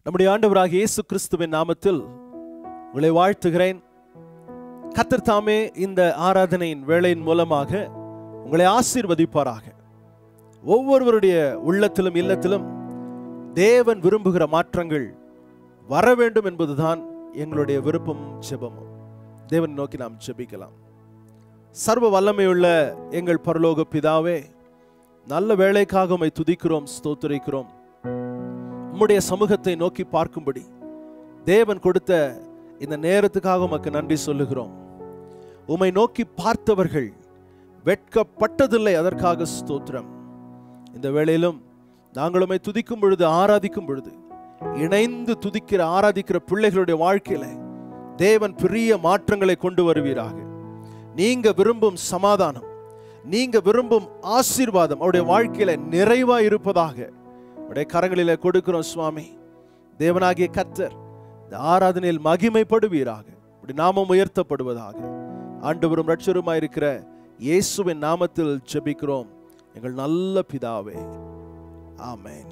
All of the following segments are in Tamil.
நம்முடைய ஆண்டவராக இயேசு கிறிஸ்துவின் நாமத்தில் உங்களை வாழ்த்துகிறேன் கத்தர் தாமே இந்த ஆராதனையின் வேளையின் மூலமாக உங்களை ஆசீர்வதிப்பாராக ஒவ்வொருவருடைய உள்ளத்திலும் இல்லத்திலும் தேவன் விரும்புகிற மாற்றங்கள் வர வேண்டும் என்பதுதான் எங்களுடைய விருப்பம் ஜெபமும் தேவன் நோக்கி நாம் ஜெபிக்கலாம் சர்வ வல்லமையுள்ள எங்கள் பரலோக பிதாவே நல்ல வேலைக்காக உம்மை துதிக்கிறோம் ஸ்தோத்திரிக்கிறோம் உம்முடைய சமூகத்தை நோக்கி பார்க்கும்படி தேவன் கொடுத்த இந்த நேரத்துக்காக உமக்கு நன்றி சொல்லுகிறோம் உம்மை நோக்கி பார்த்தவர்கள் வெட்கப்பட்டதில்லை அதற்காக ஸ்தோத்திரம் இந்த வேளையிலும் நாங்கள் உம்மை துதிக்கும் பொழுது ஆராதிக்கும் பொழுது இணைந்து துதிக்கிற ஆராதிக்கிற பிள்ளைகளுடைய வாழ்க்கையில தேவன் பெரிய மாற்றங்களை கொண்டு வருவீராக நீங்க விரும்பும் சமாதானம் நீங்க விரும்பும் ஆசீர்வாதம் அவருடைய வாழ்க்கையில நிறைவா இருப்பதாக உடைய கரங்களில கொடுக்கிறோம் சுவாமி தேவனாகிய கத்தர் இந்த ஆராதனையில் மகிமைப்படுவீராக உடைய நாமம் உயர்த்தப்படுவதாக ஆண்டவரும் ரட்சருமாய் இருக்கிற இயேசுவின் நாமத்தில் ஜெபிக்கிறோம் எங்கள் நல்ல பிதாவே ஆமென்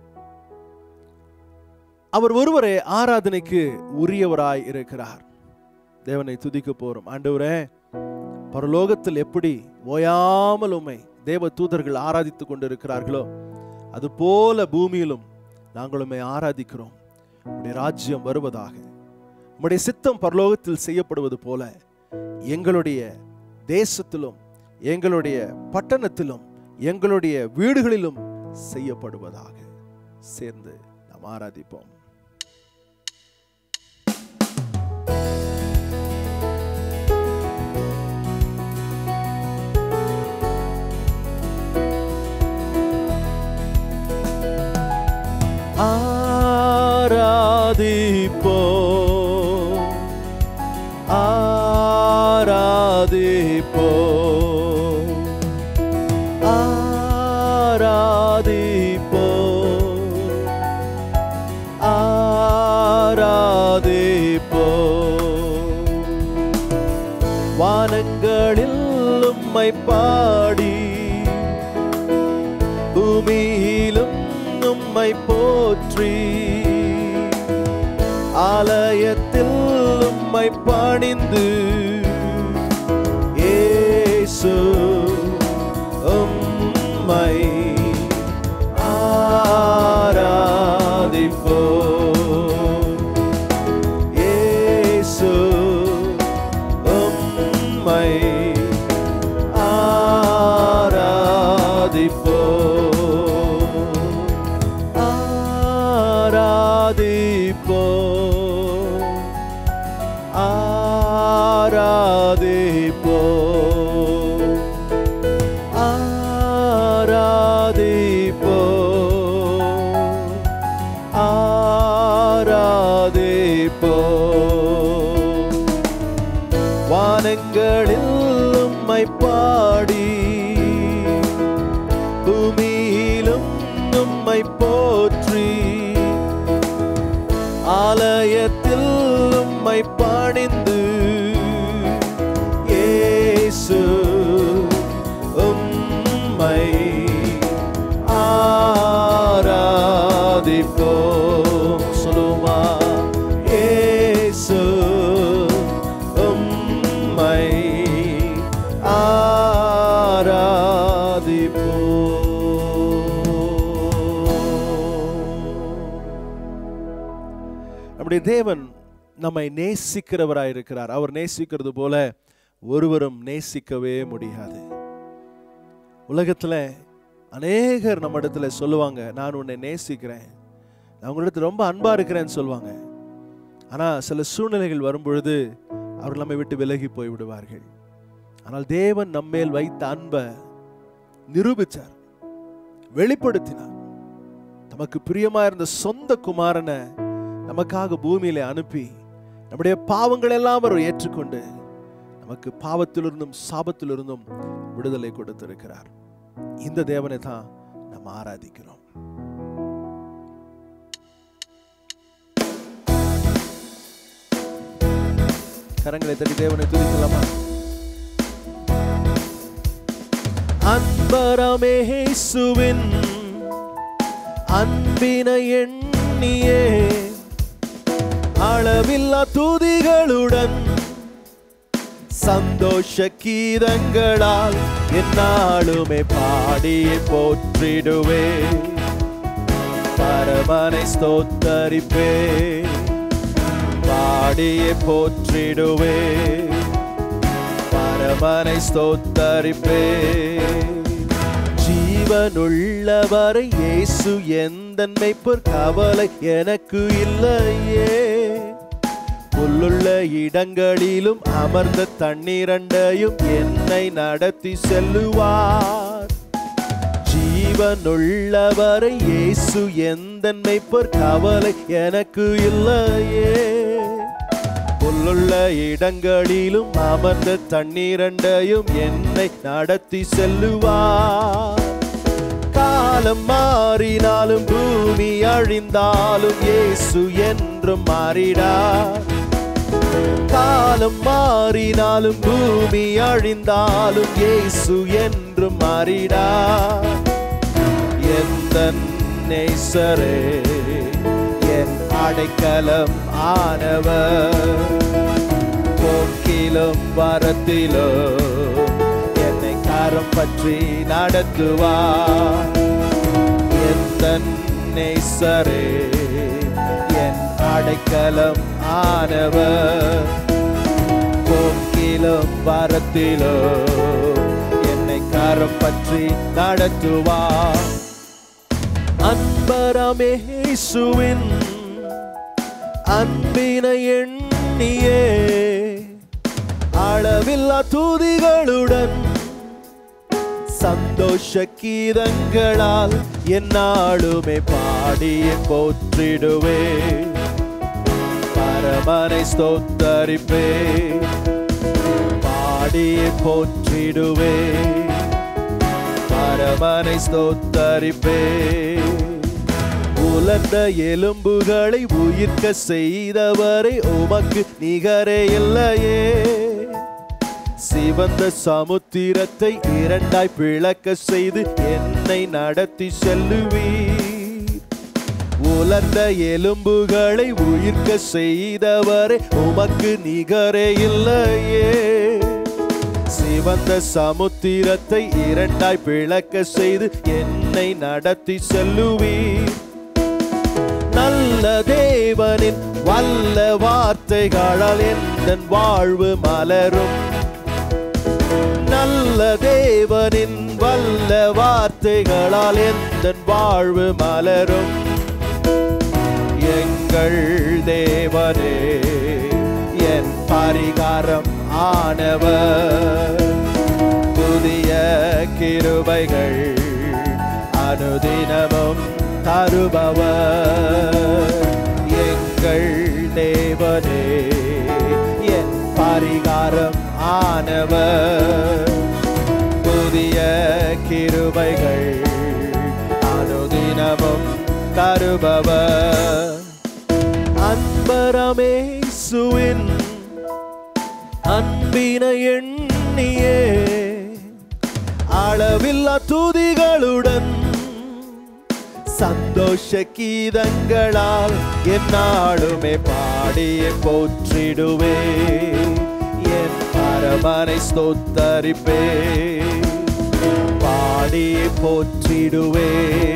அவர் ஒருவரே ஆராதனைக்கு உரியவராய் இருக்கிறார் தேவனை துதிக்க போறோம் ஆண்டவரே பரலோகத்தில் எப்படி ஓயாமல் உம்மை தேவ தூதர்கள் ஆராதித்துக் கொண்டிருக்கிறார்களோ அது போல பூமியிலும் நாங்கள் உம்மை ஆராதிக்கிறோம் உடைய ராஜ்யம் வருவதாக உம்முடைய சித்தம் பரலோகத்தில் செய்யப்படுவது போல எங்களுடைய தேசத்திலும் எங்களுடைய பட்டணத்திலும் எங்களுடைய வீடுகளிலும் செய்யப்படுவதாக சேர்ந்து நாம் ஆராதிப்போம் ஆராதிப்போ ஆராதிப்போ ஆராதிப்போ ஆராதிப்போ வானங்களில் உம்மை பாடி பூமியிலும் உம்மை போற்றி ஆலயத்தில் உம்மை பணிந்து இயேசு உம்மை ஆராதிப்போ இயேசு உம்மை ஆராதிப்போ ஆராதிப்போ ஆராதிப்போ ஆராதிப்போ ஆராதிப்போ வானங்களில் உம்மை பாடி பூமியிலும் உம்மை போற்றி ஆலயத்தில் உம்மை பணிந்து இயேசு உம்மை ஆராதிப்போம் சொல்லுமா இயேசு உம்மை ஆராதிப்போம் நம்முடைய தேவன் நம்மை நேசிக்கிறவராய் இருக்கிறார் அவர் நேசிக்கிறது போல ஒருவரும் நேசிக்கவே முடியாது உலகத்துல அநேகர் நம்ம இடத்துல சொல்லுவாங்க நான் உன்னை நேசிக்கிறேன் நான் உங்களிடத்துல ரொம்ப அன்பா இருக்கிறேன்னு சொல்லுவாங்க ஆனா சில சூழ்நிலைகள் வரும்பொழுது அவர்கள் நம்மை விட்டு விலகி போய் விடுவார்கள் ஆனால் தேவன் நம்மேல் வைத்த அன்பை நிரூபித்தார் வெளிப்படுத்தினார் நமக்கு பிரியமா இருந்த சொந்த குமாரனை நமக்காக பூமியில அனுப்பி நம்முடைய பாவங்கள் எல்லாம் அவர் ஏற்றுக்கொண்டு நமக்கு பாவத்திலிருந்தும் சாபத்திலிருந்தும் விடுதலை கொடுத்திருக்கிறார் இந்த தேவனை தான் நம்ம ஆராதிக்கிறோம் கரங்களை தட்டி தேவனை துதிக்கலாமா அன்பரமேசுவின் அன்பினை எண்ணியே அளவில்லா துதிகளுடன் சந்தோஷ கீதங்களால் என்னாலுமே பாடியே போற்றிடுவே பரமனை ஸ்தோத்தரிப்பே பாடியே போற்றிடுவே பரமனை ஸ்தோத்தரிப்பே ஜீவனுள்ளவரை இயேசு எந்தன் மெய்ப்பொற் கவலை எனக்கு இல்லையே புல்லுள்ள இடங்களிலும் அமர்ந்த தண்ணீரண்டையும் என்னை நடத்தி செல்லுவார் ஜீவனுள்ளவரை இயேசு எந்தன் மெய்ப்பொற் கவலை எனக்கு இல்லையே புல்லுள்ள இடங்களிலும் அமர்ந்த தண்ணீரண்டையும் என்னை நடத்தி செல்லுவார் காலம் மாறினாலும் பூமி அழிந்தாலும் இயேசு என்றும் மாறிடார் காலம் மாறினாலும் பூமி அழிந்தாலும் இயேசு என்றும் மாறிடார் எந்த நேசரே என் அடைக்கலம் ஆனவர் போக்கிலும் வரத்திலும் என்னை கரம் பற்றி நடத்துவார் எந்த நேசரே என் அடைக்கலம் ஆனவர் போக்கிலும் வரத்திலும் என்னை கரம் பற்றி நடத்துவார் அன்பரமேசுவின் அன்பினை எண்ணியே அளவில்லா துதிகளுடன் சந்தோஷ கீதங்களால் என்னாலுமே பாடியே போற்றிடுவே பரமனை ஸ்தோத்தரிப்பே பாடியே போற்றிடுவே பரமனை ஸ்தோத்தரிப்பே உலர்ந்த எலும்புகளை உயிர்க்க செய்தவரை உமக்கு நிகரே இல்லையே சிவந்த சமுத்திரத்தை இரண்டாய் பிளக்க செய்து என்னை நடத்தி செல்லுவீர் உலர்ந்த எலும்புகளை உயிர்க்க செய்தவரை உமக்கு நிகரே இல்லையே சிவந்த சமுத்திரத்தை இரண்டாய் பிளக்க செய்து என்னை நடத்தி செல்லுவீர் நல்ல தேவனின் வல்ல வார்த்தைகளால் எந்தன் வாழ்வு மலரும் நல்ல தேவனின் வல்ல வார்த்தைகளால் எந்தன் வாழ்வு மலரும் எங்கள் தேவனே என் பரிகாரம் ஆனவர் புதிய கிருபைகள் அனுதினமும் தருபவர் எங்கள் தேவனே என் பரிகாரம் ஆனவர் புதிய கிருபைகள் அனுதினமும் தருபவர் அன்பரமேசுவின் அன்பினை எண்ணியே அளவில்லா துதிகளுடன் சந்தோஷ கீதங்களால் என்னாலுமே பாடியே போற்றிடுவே என் பரமனை ஸ்தோத்தரிப்பே பாடியே போற்றிடுவே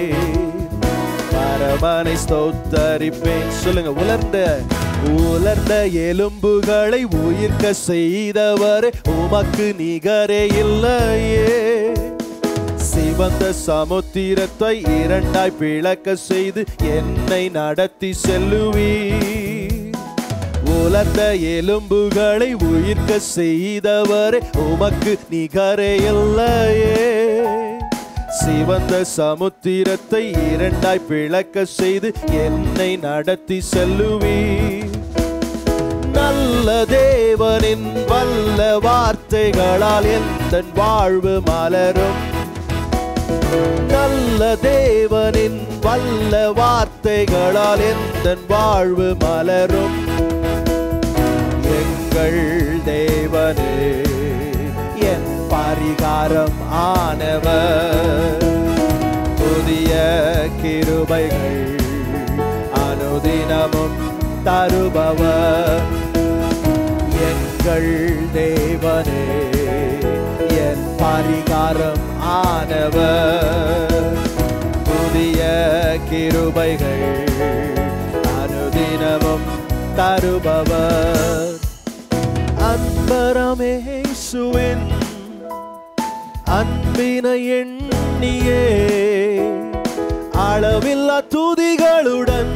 பரமனை ஸ்தோத்தரிப்பேன் சொல்லுங்க உலர்ந்த உலர்ந்த எலும்புகளை உயிர்க்க செய்தவரே உமக்கு நிகரே இல்லையே சிவந்த சமுத்திரத்தை இரண்டாய் பிளக்க செய்து என்னை நடத்தி செல்லுவீர் உலர்ந்த எலும்புகளை உயிர்க்க செய்தவரே உமக்கு நிகரே இல்லையே சிவந்த சமுத்திரத்தை இரண்டாய் பிளக்க செய்து என்னை நடத்தி செல்லுவீர் நல்ல தேவனின் வல்ல வார்த்தைகளால் எந்த வாழ்வு மலரும் நல்ல தேவனின் வல்ல வார்த்தைகளால் எந்த வாழ்வு மலரும் எங்கள் தேவனே என் பரிகாரம் ஆனவர் புதிய கிருபைகள் அனுதினமும் தருபவர் எங்கள் தேவனே என் பரிகாரம் ஆனவர் புதிய கிருபைகள் அனுதினமும் தருபவர் அன்பரமேசுவின் அன்பினை எண்ணியே அளவில்லா துதிகளுடன்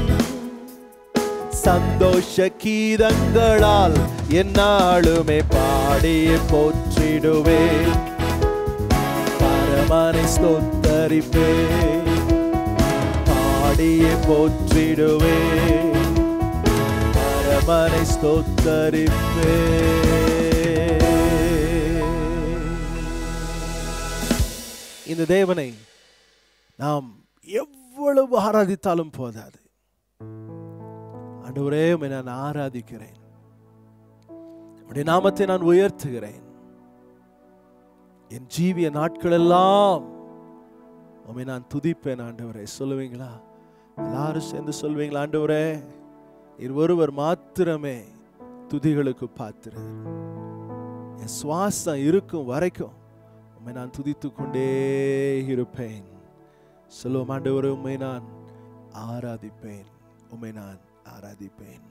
சந்தோஷ கீதங்களால் என்னாலுமே பாடி போற்றிடுவே பரமனை ஸ்தோத்தரிப்பே பாடியே போற்றிடுவே பரமனை ஸ்தோத்தரிப்பே இந்த தேவனை நாம் எவ்வளவு ஆராதித்தாலும் போதாது ஆண்டவரே உம்மை நான் ஆராதிக்கிறேன் உம்முடைய நாமத்தை நான் உயர்த்துகிறேன் என் ஜீவிய நாட்கள் எல்லாம் உம்மை நான் துதிப்பேன் ஆண்டவரே சொல்லுவீங்களா எல்லாரும் சேர்ந்து சொல்வீங்களா ஆண்டவரே நீர் ஒருவர் மாத்திரமே துதிகளுக்கு பாத்திரர் என் சுவாசம் இருக்கும் வரைக்கும் உம்மை நான் துதித்து கொண்டே இருப்பேன் சொல்லுவோம் ஆண்டவரே உம்மை நான் ஆராதிப்பேன் உம்மை நான் ஆராதிப்பேன்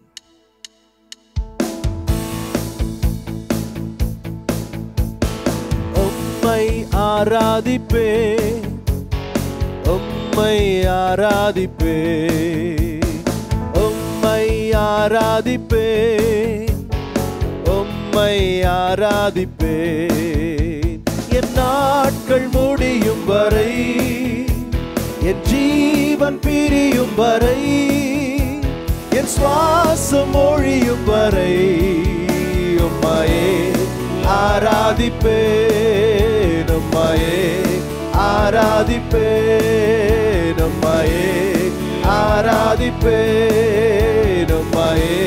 உம்மை ஆராதிப்பேன் உம்மை ஆராதிப்பேன் உம்மை ஆராதிப்பேன் உம்மை ஆராதிப்பேன் என் நாட்கள் முடியும் வரை என் ஜீவன் பிரியும் வரை என் சுவாசம் ஒழியும் வரை உம்மையே ஆராதிப்பேன் உம்மையே ஆராதிப்பேன் உம்மையே ஆராதிப்பேன் உம்மையே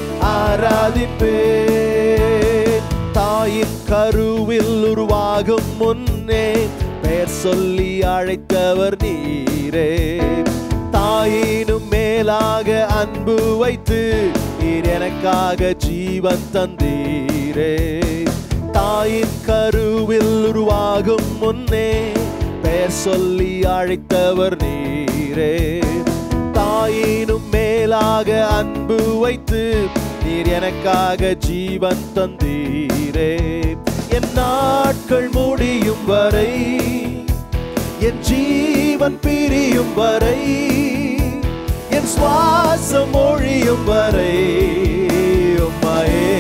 ஆராதிப்பேன் தாயின் கருவில் உருவாகும் முன்னே பெயர் சொல்லி அழைத்தவர் நீரே தாயினும் மேலாக அன்பு வைத்து நீர் எனக்காக ஜீவன் தந்தீரே தாயின் கருவில் உருவாகும் முன்னே பெயர் சொல்லி அழைத்தவர் நீரே தாயினும் மேலாக அன்பு வைத்து நீர் எனக்காக ஜீவன் தந்தீரே என் நாட்கள் முடியும் வரை என் ஜீவன் பிரியும் வரை என் சுவாசம் ஒழியும் வரை உம்மையே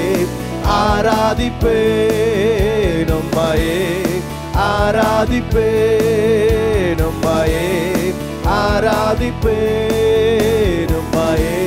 ஆராதிப்பேன் உம்மையே ஆராதிப்பேன் உம்மையே ஆராதிப்பேன் உம்மையே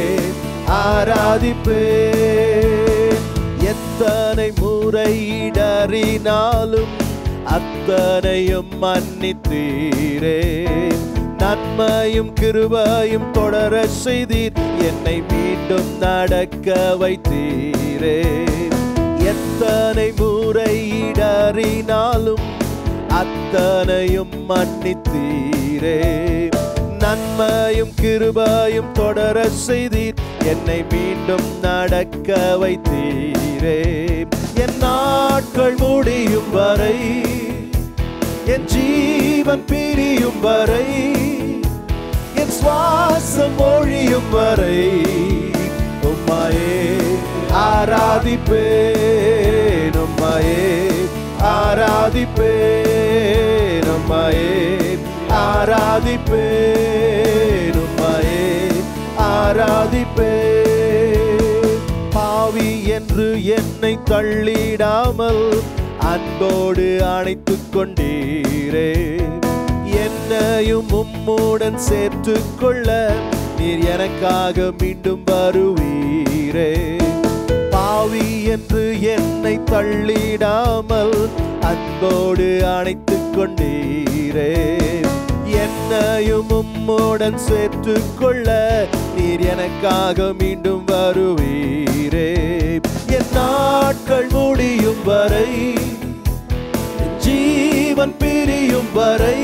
ஆராதிப்பேன் எத்தனை முறையிடறினாலும் அத்தனையும் மன்னித்தீரே நன்மையும் கிருபையும் தொடர செய்தீர் என்னை மீண்டும் நடக்க வைத்தீரே எத்தனை முறையிடறினாலும் அத்தனையும் மன்னித்தீரே நன்மையும் கிருபையும் தொடர செய்தீர் என்னை மீண்டும் நடக்க வைத்தீரே என் நாட்கள் முடியும் வரை என் ஜீவன் பிரியும் வரை என் சுவாசம் ஒழியும் வரை உம்மையே ஆராதிப்பேன் உம்மையே ஆராதிப்பேன் உம்மையே ஆராதிப்பேன் உம்மையே ஆராதிப்பேன் பாவி என்று என்னை தள்ளிடாமல் அன்போடு அணைத்துக் கொண்டீரே என்னையும் உம்முடன் சேர்த்து கொள்ள நீர் எனக்காக மீண்டும் வருவீரே பாவி என்று என்னை தள்ளிடாமல் அன்போடு அணைத்துக் கொண்டீரே என்னையும் உம்முடன் சேர்த்து கொள்ள நீர் எனக்காக மீண்டும் வருவீரே என் நாட்கள் முடியும் வரை என் ஜீவன் பிரியும் வரை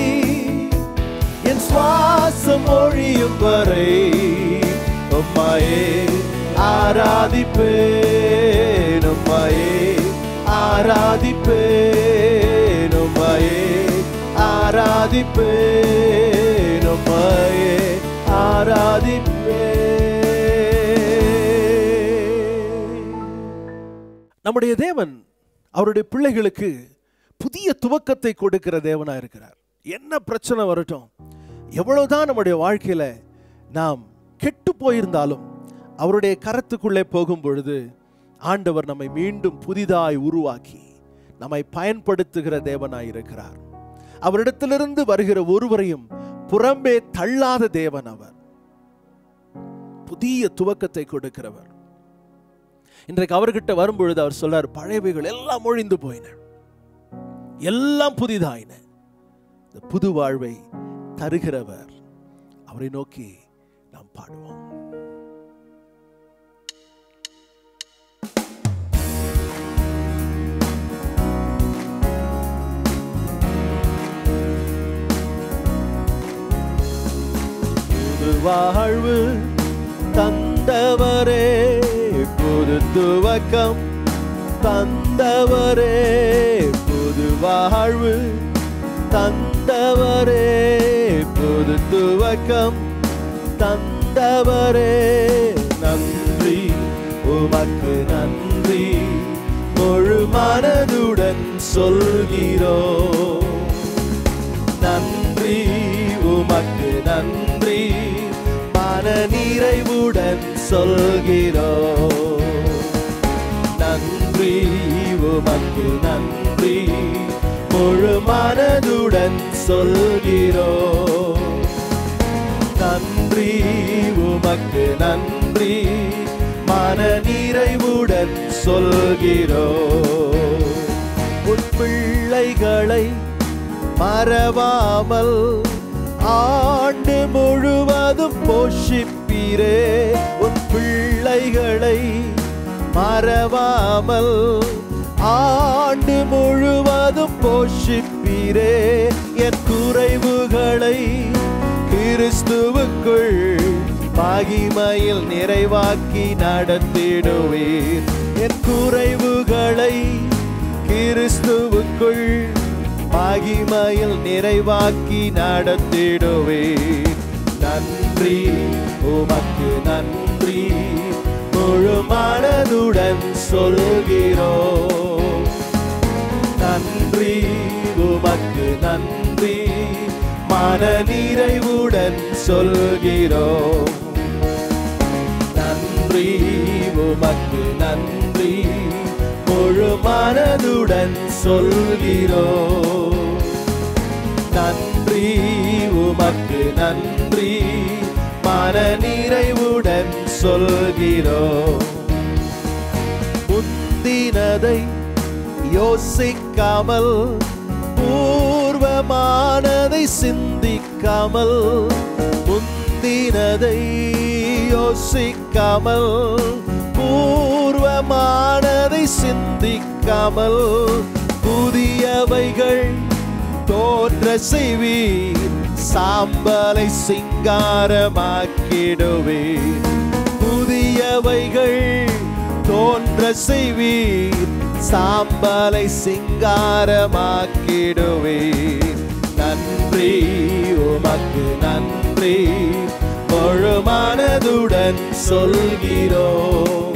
என் சுவாசம் ஒழியும் வரை உம்மையே ஆராதிப்பேன் உம்மையே ஆராதிப்பேன் உம்மையே ஆராதிப்பேன் உம்மையே ஆராதிப்பேன் நம்முடைய தேவன் அவருடைய பிள்ளைகளுக்கு புதிய துவக்கத்தை கொடுக்கிற தேவனா இருக்கிறார் என்ன பிரச்சனை வரட்டும் எவ்வளவுதான் நம்முடைய வாழ்க்கையில நாம் கெட்டு போயிருந்தாலும் அவருடைய கரத்துக்குள்ளே போகும் பொழுது ஆண்டவர் நம்மை மீண்டும் புதிதாய் உருவாக்கி நம்மை பயன்படுத்துகிற தேவனாய் இருக்கிறார் அவரிடத்திலிருந்து வருகிற ஒருவரையும் புறம்பே தள்ளாத தேவன் அவர் புதிய துவக்கத்தை கொடுக்கிறவர் இன்றைக்கு அவர்கிட்ட வரும்பொழுது அவர் சொல்றார் பழையவைகள் எல்லாம் ஒழிந்து போயின எல்லாம் புதிதாயின இந்த புது வாழ்வை தருகிறவர் அவரை நோக்கி நாம் பாடுவோம் புது வாழ்வு தந்தவரே புது துவக்கம் தந்தவரே புது வாழ்வு தந்தவரே புது துவக்கம் தந்தவரே நன்றி உமக்கு நன்றி முழு மனதுடன் சொல்கிறோம் நன்றி உமக்கு நன்றி மன நிறைவுடன் சொல்கிறோம் நன்றி உமக்கு நன்றி முழு மனதுடன் சொல்கிறோம் நன்றி உமக்கு நன்றி மன நிறைவுடன் சொல்கிறோம் உன் பிள்ளைகளை மறவாமல் ஆண்டு முழுவதும் போஷிப்பீரே உன் பிள்ளைகளை மறவாமல் ஆண்டு முழுவதும் போஷிப்பீரே என் குறைவுகளை கிறிஸ்துவுக்குள் மகிமையில் நிறைவாக்கி நடத்திடுவீர் என் குறைவுகளை கிறிஸ்துவுக்குள் மகிமையில் நிறைவாக்கி நடத்திடுவீர் நன்றி உமக்கு நன்றி முழு மனதுடன் சொல்கிறோம் நன்றி உமக்கு நன்றி மன நிறைவுடன் சொல்கிறோம் நன்றி உமக்கு நன்றி முழு மனதுடன் சொல்கிறோம் நன்றி உமக்கு நன்றி மன நிறைவுடன் சொல்கிறோம் முந்தினதை யோசிக்காமல் பூர்வமானதை சிந்திக்காமல் முந்தினதை யோசிக்காமல் பூர்வமானதை சிந்திக்காமல் புதியவைகள் தோன்ற செய்வீர் சாம்பலை சிங்காரமாக்கிடுவீர் புதியவைகள் தோன்ற செய்வீர் சாம்பலை சிங்காரமாக்கிடுவீர் நன்றி உமக்கு நன்றி முழு மனதுடன் சொல்கிறோம்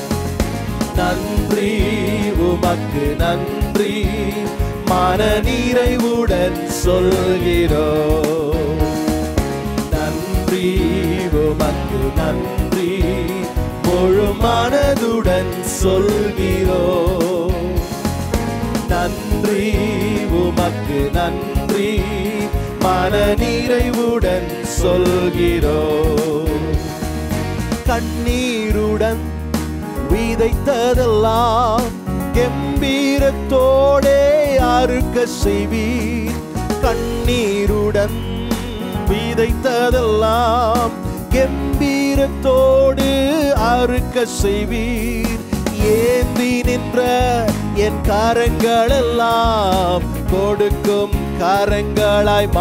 நன்றி உமக்கு நன்றி மன நிறைவுடன் சொல்கிறோம் நன்றி உமக்கு நன்றி முழு மனதுடன் சொல்கிறோம் நன்றி உமக்கு நன்றி மன நிறைவுடன் சொல்கிறோம் கண்ணீருடன் விதைத்ததெல்லாம் கம்பீரத்தோடே அறுக்க செய்வீர் கண்ணீருடன் விதைத்ததெல்லாம் கம்பீரத்தோடு அறுக்க செய்வீர் ஏந்தி நின்ற என் கரங்களெல்லாம் கொடுக்கும் கரங்களாய்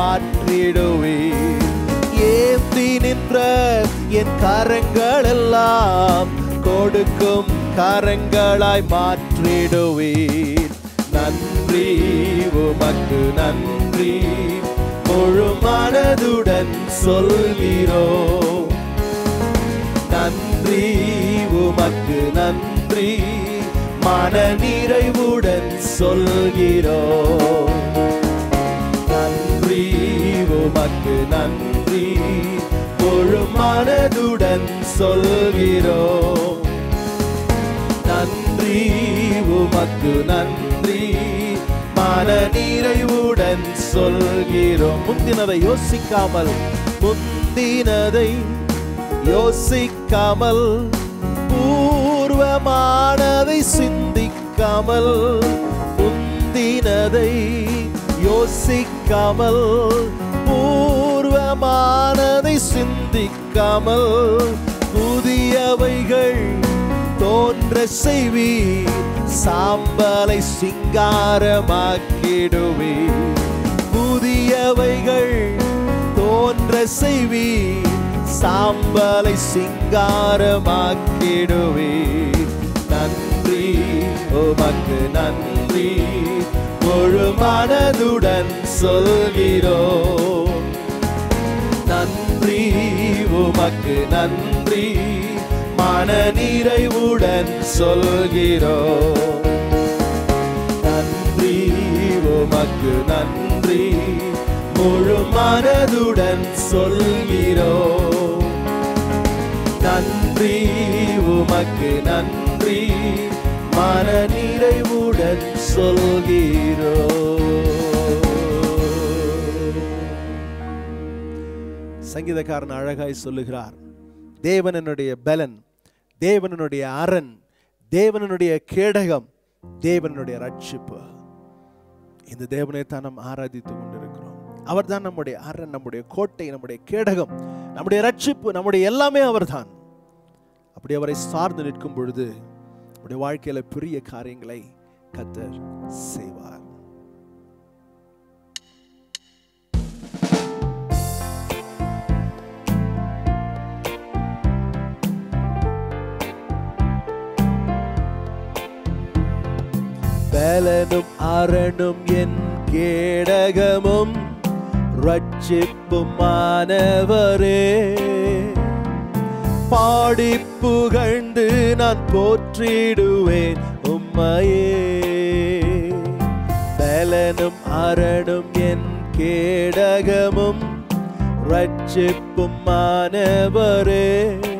மாற்றிடுவீர் ஏந்தி நின்ற என் கரங்களெல்லாம் கொடுக்கும் கரங்களாய் மாற்றிடுவீர் நன்றி உமக்கு நன்றி முழு மனதுடன் சொல்கிறோம் நன்றி உமக்கு நன்றி மன நிறைவுடன் சொல்கிறோம் நன்றி உமக்கு நன்றி முழு மனதுடன் சொல்கிறோம் நன்றி உமக்கு நன்றி மன நிறைவுடன் சொல்கிறோம் முந்தினதை யோசிக்காமல் முந்தினதை யோசிக்காமல் பூர்வமானதை சிந்திக்காமல் முந்தினதை யோசிக்காமல் பூர்வமானதை சிந்திக்காமல் புதியவைகள் தோன்ற செய்வீர் சாம்பலை சிங்காரமாக்கிடுவீர் புதியவைகள் தோன்ற செய்வீர் சாம்பலை சிங்காரமாக்கிடுவீர் நன்றி உமக்கு நன்றி முழு மனதுடன் சொல்கிறோம் நன்றி உமக்கு நன்றி மன நிறைவுடன் சொல்கிறோம் நன்றி உமக்கு நன்றி முழு மனதுடன் சொல்கிறோம் நன்றி உமக்கு நன்றி மன நிறைவுடன் சொல்கிறோம் சங்கீதக்காரன் அழகாய் சொல்லுகிறார் தேவனனுடைய பலன் தேவனனுடைய அரண் தேவனனுடைய கேடகம் தேவனுடைய ரட்சிப்பு இந்த தேவனை தான் நாம் ஆராதித்து கொண்டிருக்கிறோம் அவர் தான் நம்முடைய அரண் நம்முடைய கோட்டை நம்முடைய கேடகம் நம்முடைய ரட்சிப்பு நம்முடைய எல்லாமே அவர்தான் அப்படி அவரை சார்ந்து நிற்கும் பொழுது நம்முடைய வாழ்க்கையில பெரிய காரியங்களை கத்தர் செய்வார் பலனும் அரணும் என் கேடகமும் ரட்சிப்புமானவரே பாடி புகழ்ந்து நான் போற்றிடுவேன் உம்மையே பலனும் அரணும் என் கேடகமும் ரட்சிப்புமானவரே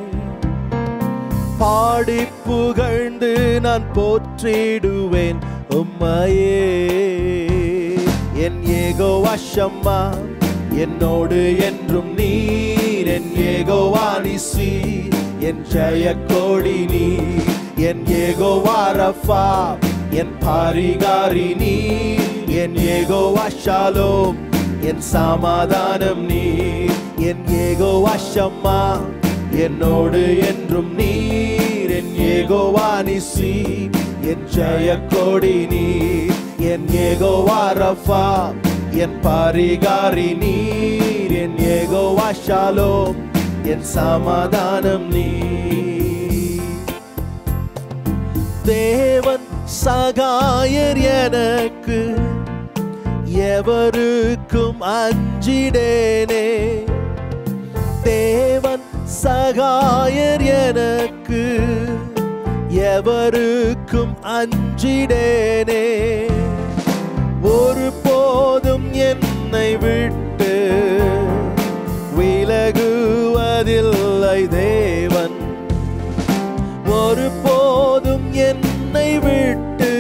பாடி புகழ்ந்து நான் போற்றிடுவேன் உம்மையே என் ஏகோ வசம்மா என்னோடு என்றும் நீர் என் ஏகோ வாணிசி என் ஜெய கோடி நீர் என் ஏகோ வாரஃபா என் பாரிகாரி நீர் என் ஏகோ வாஷாலோம் என் சமாதானம் நீர் என் ஏகோ வசம்மா என்னோடு என்றும் நீர் என் ஏகோவானிசி என் ஜெய கொடி நீர் என் ஏகோவாரஃபா என் பாரிகாரி நீர் என் ஏகோவாஷாலோ என் சமாதானம் நீர் தேவன் சகாயர் எனக்கு எவருக்கும் அஞ்சிடேனே தேவன் சகாயர் எனக்கு எவருக்கும் அஞ்சிடேனே ஒரு போதும் என்னை விட்டு விலகுவதில்லை தேவன் ஒரு போதும் என்னை விட்டு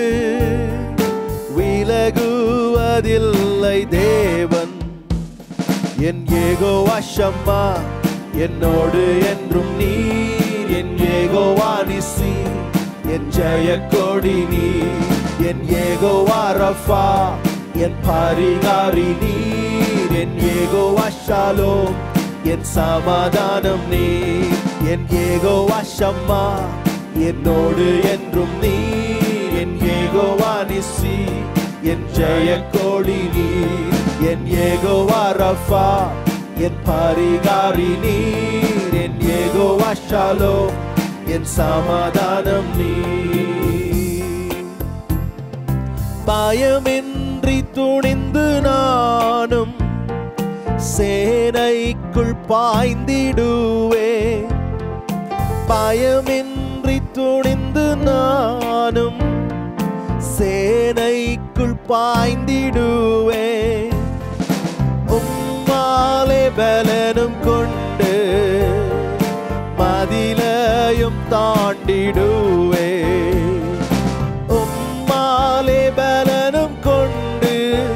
விலகுவதில்லை தேவன் என் ஏகோ வசம்மா என்னோடு என்றும் நீர் என் ஏகோ வாணிசி என் ஜெய கொடி நீர் என் ஏகோ வாரஃபா என் பாரிகாரி நீர் என் ஏகோ வஷாலோ என் சமாதானம் நீர் என் ஏகோ வசம்மா என்னோடு என்றும் நீர் என் ஏகோ வாணிசி என் ஜெய கோடி நீர் என் ஏகோ வாரஃபா என் பாரிகாரி நீர் என் ஏகோ வஷாலோ என் சமாதானம் நீ பயமின்றி துணிந்து நானும் சேனைக்குள் பாய்ந்திடுவே பயமின்றி துணிந்து நானும் சேனைக்குள் பாய்ந்திடுவே உம்மாலே பலனும் கொண்டு மதிலையும் தாண்டிடுவே உம்மாலே பலனும் கொண்டு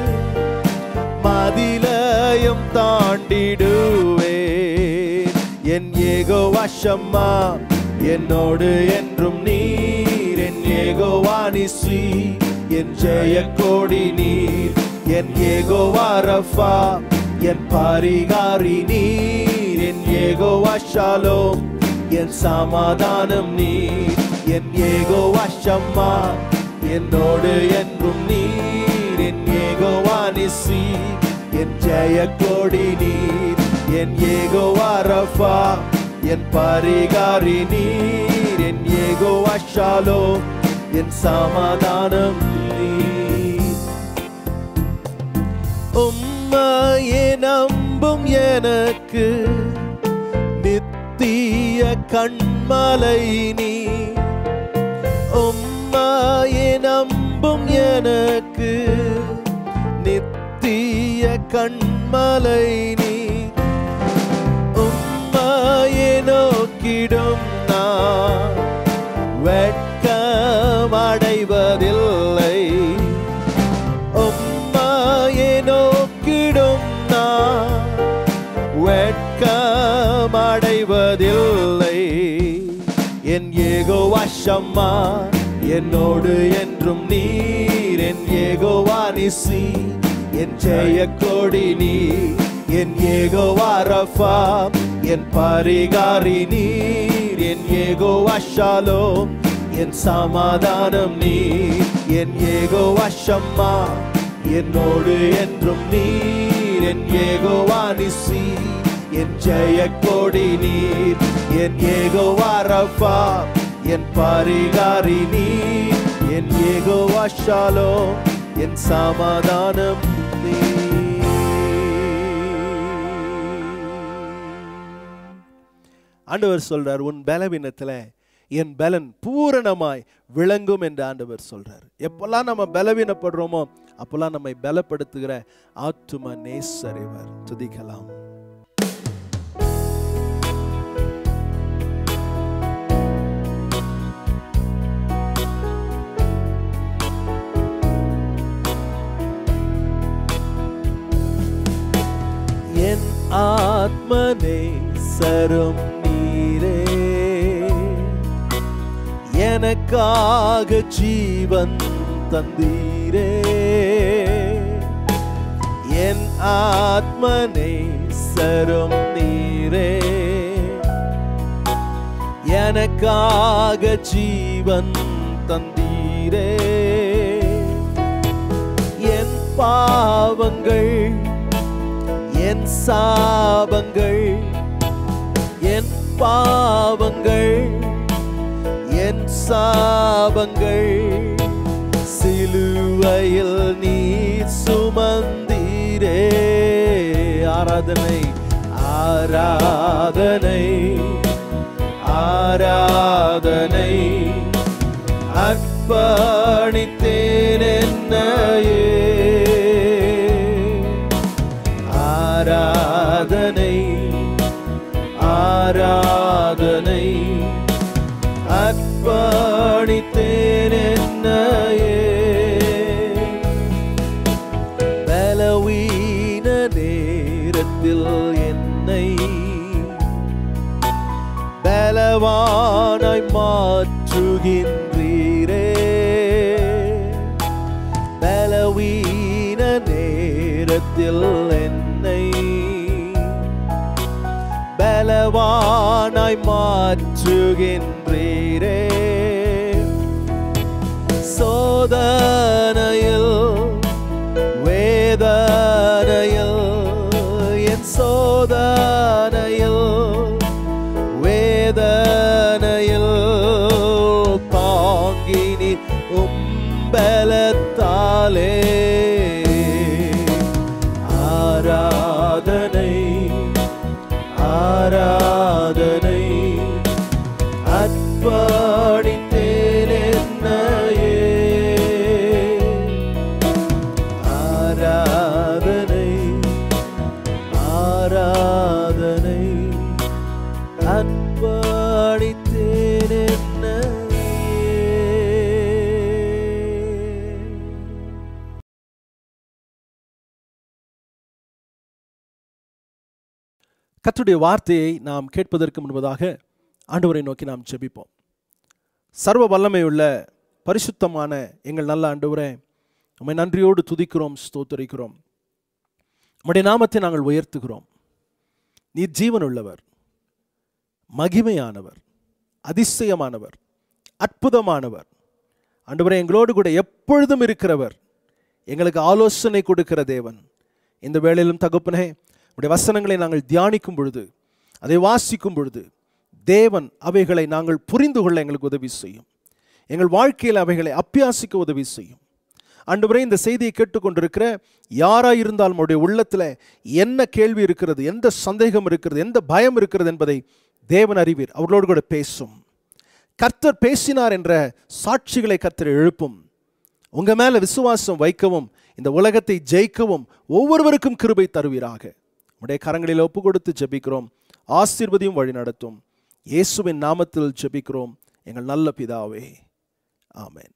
மதிலையும் தாண்டிடுவே என் ஏகோ வசம்மா என்னோடு என்றும் நீர் என் ஏகோ வாணிசி என் ஜெய கோடி நீர் என் ஏகோ வாரஃபா என் பாரிகாரி நீர் என் ஏகோ வாஷாலோம் என் சமாதானம் நீர் என் ஏகோ வாஷம்மா என்னோடு என்றும் நீர் என் ஏகோ வாணிசி என் ஜெய கோடி நீர் என் ஏகோ வாரஃபா என் பரிகாரி நீர் என் ஏகோ அஷாலோ என் சமாதானம் நீர் உம்மையே நம்பும் எனக்கு நித்திய கண்மலை நீ உம்மையே நம்பும் எனக்கு நித்திய கண்மலை நீ உம்மையே நோக்கிடும் நான் வெட்கம் அடைவதில்லை உம்மையே நோக்கிடும் நான் வெட்கம் அடைவதில்லை என் ஏகோ வசம்மா என்னோடு என்றும் நீர் என் ஏகோ வாணிசி என் ஜெய கொடி நீர் என் ஏகோ வாரஃபா என் பரிகாரி நீர் என் ஏகோ வஷாலோ என் சமாதானம் நீர் என் ஏகோ வஷம்மா என்னோடு என்றும் நீர் என் ஏகோ வாணிசி என் ஜெய கொடி நீர் என் ஏகோ வாரஃபா என் பரிகாரி நீர் என் ஏகோ வஷாலோ என் சமாதானம் ஆண்டவர் சொல்றார் உன் பலவீனத்துல என் பலன் பூரணமாய் விளங்கும் என்று ஆண்டவர் சொல்றார் எப்பெல்லாம் நம்ம பலவீனப்படுறோமோ அப்பெல்லாம் நம்மை பலப்படுத்துகிற ஆத்தும நேசரிவர் துதிக்கலாம் என் ஆத்மனே சரும் நீரே எனக்காக ஜீவன் தந்தீரே என் ஆத்மனே சரும் நீரே எனக்காக ஜீவன் தந்தீரே என் பாவங்கள் என் சாபங்கள் என் பாவங்கள் என் சாபங்கள் சிலுவையில் நீ சுமந்தீரே ஆராதனை ஆராதனை ஆராதனை அர்ப்பணித்தேன் என்னையே ஆராதனை ஆராதனை அர்ப்பணித்தேன் என்னையே பலவீன நேரத்தில் என்னை பலவானாய் மாற்றுகின்றீரே பலவீன நேரத்தில் என்னை பலவானாய் மாற்றுகின்றீரே சோதனையில் வேதனையில் என் சோதனையில் வேதனையில் கர்த்தருடைய வார்த்தையை நாம் கேட்பதற்கு முன்பதாக ஆண்டவரை நோக்கி நாம் ஜெபிப்போம் சர்வ வல்லமையுள்ள பரிசுத்தமான எங்கள் நல்ல ஆண்டவரே உம்மை நன்றியோடு துதிக்கிறோம் ஸ்தோத்தரிக்கிறோம் உம்முடைய நாமத்தை நாங்கள் உயர்த்துகிறோம் நீர் ஜீவனுள்ளவர் மகிமையானவர் அதிசயமானவர் அற்புதமானவர் ஆண்டவரே எங்களோடு கூட எப்பொழுதும் இருக்கிறவர் எங்களுக்கு ஆலோசனை கொடுக்கிற தேவன் இந்த வேளையிலும் தகப்பனே உடைய வசனங்களை நாங்கள் தியானிக்கும் பொழுது அதை வாசிக்கும் பொழுது தேவன் அவைகளை நாங்கள் புரிந்து கொள்ள எங்களுக்கு உதவி செய்யும் எங்கள் வாழ்க்கையில் அவைகளை அப்பியாசிக்க உதவி செய்யும் ஆண்டவரே இந்த செய்தியை கேட்டுக்கொண்டிருக்கிற யாராக இருந்தாலும் அவருடைய உள்ளத்தில் என்ன கேள்வி இருக்கிறது எந்த சந்தேகம் இருக்கிறது எந்த பயம் இருக்கிறது என்பதை தேவன் அறிவீர் அவர்களோடு கூட பேசும் கர்த்தர் பேசினார் என்ற சாட்சிகளை கர்த்தர் எழுப்பும் உங்க மேல விசுவாசம் வைக்கவும் இந்த உலகத்தை ஜெயிக்கவும் ஒவ்வொருவருக்கும் கிருபை தருவீராக உடைய கரங்களில் ஒப்பு கொடுத்து ஜெபிக்கிறோம் ஆசீர்வதியும் வழி நடத்தும் இயேசுவின் நாமத்தில் ஜெபிக்கிறோம் எங்கள் நல்ல பிதாவே ஆமென்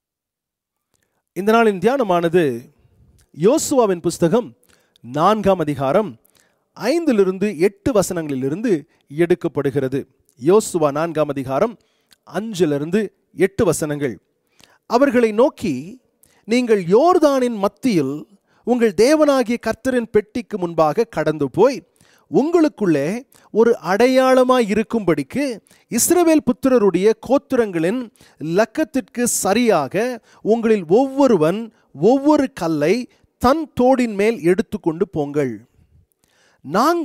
இந்த நாளின் தியானமானது யோசுவாவின் புஸ்தகம் நான்காம் அதிகாரம் ஐந்திலிருந்து எட்டு வசனங்களிலிருந்து எடுக்கப்படுகிறது யோசுவா நான்காம் அதிகாரம் அஞ்சிலிருந்து எட்டு வசனங்கள் அவர்களை நோக்கி நீங்கள் யோர்தானின் மத்தியில் உங்கள் தேவனாகிய கர்த்தரின் பெட்டிக்கு முன்பாக கடந்து போய் உங்களுக்குள்ளே ஒரு அடையாளமாய் இருக்கும்படிக்கு இஸ்ரவேல் புத்திரருடைய கோத்திரங்களின் லக்கத்திற்கு சரியாக உங்களில் ஒவ்வொருவன் ஒவ்வொரு கல்லை தன் தோடின் மேல் எடுத்துக்கொண்டு போங்கள் நான்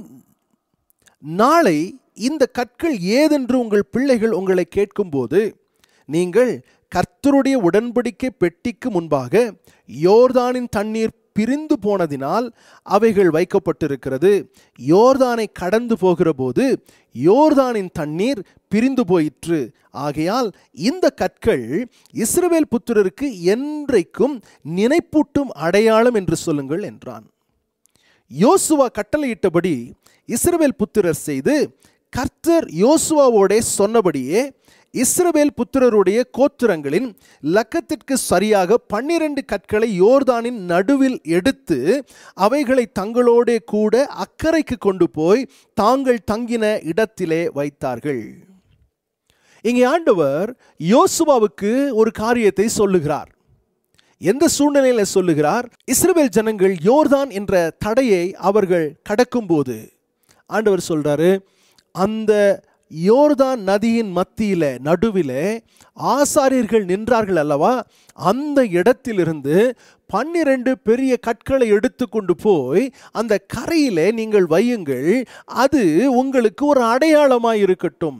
நாளை இந்த கற்கள் ஏதென்று உங்கள் பிள்ளைகள் உங்களை கேட்கும்போது நீங்கள் கர்த்தருடைய உடன்படிக்கை பெட்டிக்கு முன்பாக யோர்தானின் தண்ணீர் பிரிந்து போனதினால் அவைகள் வைக்கப்பட்டிருக்கிறது யோர்தானை கடந்து போகிற போது யோர்தானின் தண்ணீர் பிரிந்து போயிற்று ஆகையால் இந்த கற்கள் இஸ்ரவேல் புத்திரருக்கு என்றைக்கும் நினைப்பூட்டும் அடையாளம் என்று சொல்லுங்கள் என்றான் யோசுவா கட்டளையிட்டபடி இஸ்ரவேல் புத்திரர் செய்து கர்த்தர் யோசுவாவோடே சொன்னபடியே இஸ்ரவேல் புத்திரருடைய கோத்திரங்களின் லக்கத்திற்கு சரியாக பன்னிரண்டு கற்களை யோர்தானின் நடுவில் எடுத்து அவைகளை தங்களோடே கூட அக்கறைக்கு கொண்டு போய் தாங்கள் தங்கின இடத்திலே வைத்தார்கள் இங்கே ஆண்டவர் யோசுவாவுக்கு ஒரு காரியத்தை சொல்லுகிறார் எந்த சூழ்நிலையில சொல்லுகிறார் இஸ்ரவேல் ஜனங்கள் யோர்தான் என்ற தடையை அவர்கள் கடக்கும்போது ஆண்டவர் சொல்றாரு அந்த யோர்தான் நதியின் மத்தியில நடுவிலே ஆசாரியர்கள் நின்றார்கள் அல்லவா அந்த இடத்திலிருந்து பன்னிரண்டு பெரிய கற்களை எடுத்துக்கொண்டு போய் அந்த கரையிலே நீங்கள் வையுங்கள் அது உங்களுக்கு ஒரு அடையாளமாய் இருக்கட்டும்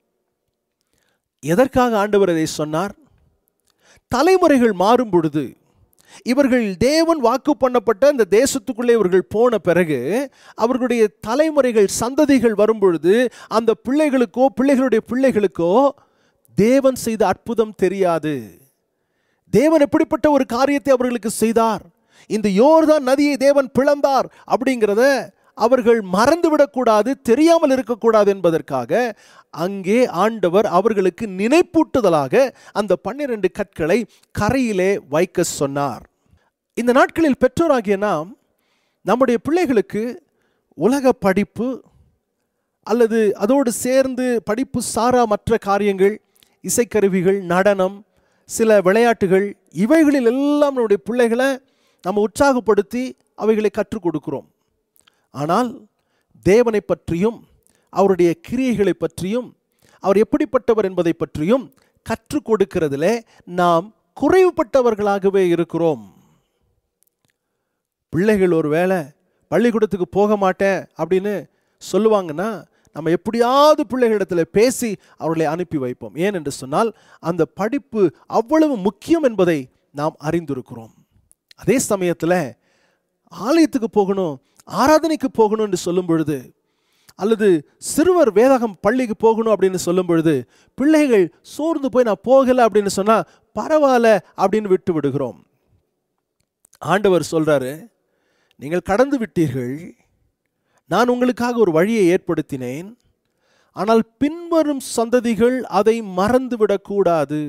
எதற்காக ஆண்டவர் அதை சொன்னார் தலைமுறைகள் மாறும் பொழுது இவர்கள் தேவன் வாக்கு பண்ணப்பட்ட இந்த தேசத்துக்குள்ளே இவர்கள் போன பிறகு அவர்களுடைய தலைமுறைகள் சந்ததிகள் வரும் பொழுது அந்த பிள்ளைகளுக்கோ பிள்ளைகளுடைய பிள்ளைகளுக்கோ தேவன் செய்த அற்புதம் தெரியாது தேவன் எப்படிப்பட்ட ஒரு காரியத்தை அவர்களுக்கு செய்தார் இந்த யோர்தான் நதியை தேவன் பிளந்தார் அப்படிங்கிறத அவர்கள் மறந்துவிடக்கூடாது தெரியாமல் இருக்கக்கூடாது என்பதற்காக அங்கே ஆண்டவர் அவர்களுக்கு நினைப்பூட்டுதலாக அந்த பன்னிரண்டு கற்களை கரையிலே வைக்க சொன்னார் இந்த நாட்களில் பெற்றோராகிய நாம் நம்முடைய பிள்ளைகளுக்கு உலக படிப்பு அல்லது அதோடு சேர்ந்து படிப்பு சாரா மற்ற காரியங்கள் இசைக்கருவிகள் நடனம் சில விளையாட்டுகள் இவைகளில் எல்லாம் நம்முடைய பிள்ளைகளை நம்ம உற்சாகப்படுத்தி அவைகளை கற்றுக் கொடுக்கிறோம் ஆனால் தேவனை பற்றியும் அவருடைய கிரியைகளை பற்றியும் அவர் எப்படிப்பட்டவர் என்பதை பற்றியும் கற்றுக் கொடுக்கிறதுல நாம் குறைவுபட்டவர்களாகவே இருக்கிறோம் பிள்ளைகள் ஒரு வேளை பள்ளிக்கூடத்துக்கு போக மாட்டேன் அப்படின்னு சொல்லுவாங்கன்னா நம்ம எப்படியாவது பிள்ளைகளிடத்தில் பேசி அவர்களை அனுப்பி வைப்போம் ஏன் என்று சொன்னால் அந்த படிப்பு அவ்வளவு முக்கியம் என்பதை நாம் அறிந்திருக்கிறோம் அதே சமயத்தில் ஆலயத்துக்கு போகணும் ஆராதனைக்கு போகணும் என்று சொல்லும் பொழுது அல்லது சிறுவர் வேதகம் பள்ளிக்கு போகணும் அப்படின்னு சொல்லும் பொழுது பிள்ளைகள் சோர்ந்து போய் நான் போகலை அப்படின்னு சொன்னால் பரவாயில்ல அப்படின்னு விட்டு விடுகிறோம் ஆண்டவர் சொல்றாரு நீங்கள் கடந்து விட்டீர்கள் நான் உங்களுக்காக ஒரு வழியை ஏற்படுத்தினேன் ஆனால் பின்வரும் சந்ததிகள் அதை மறந்துவிடக்கூடாது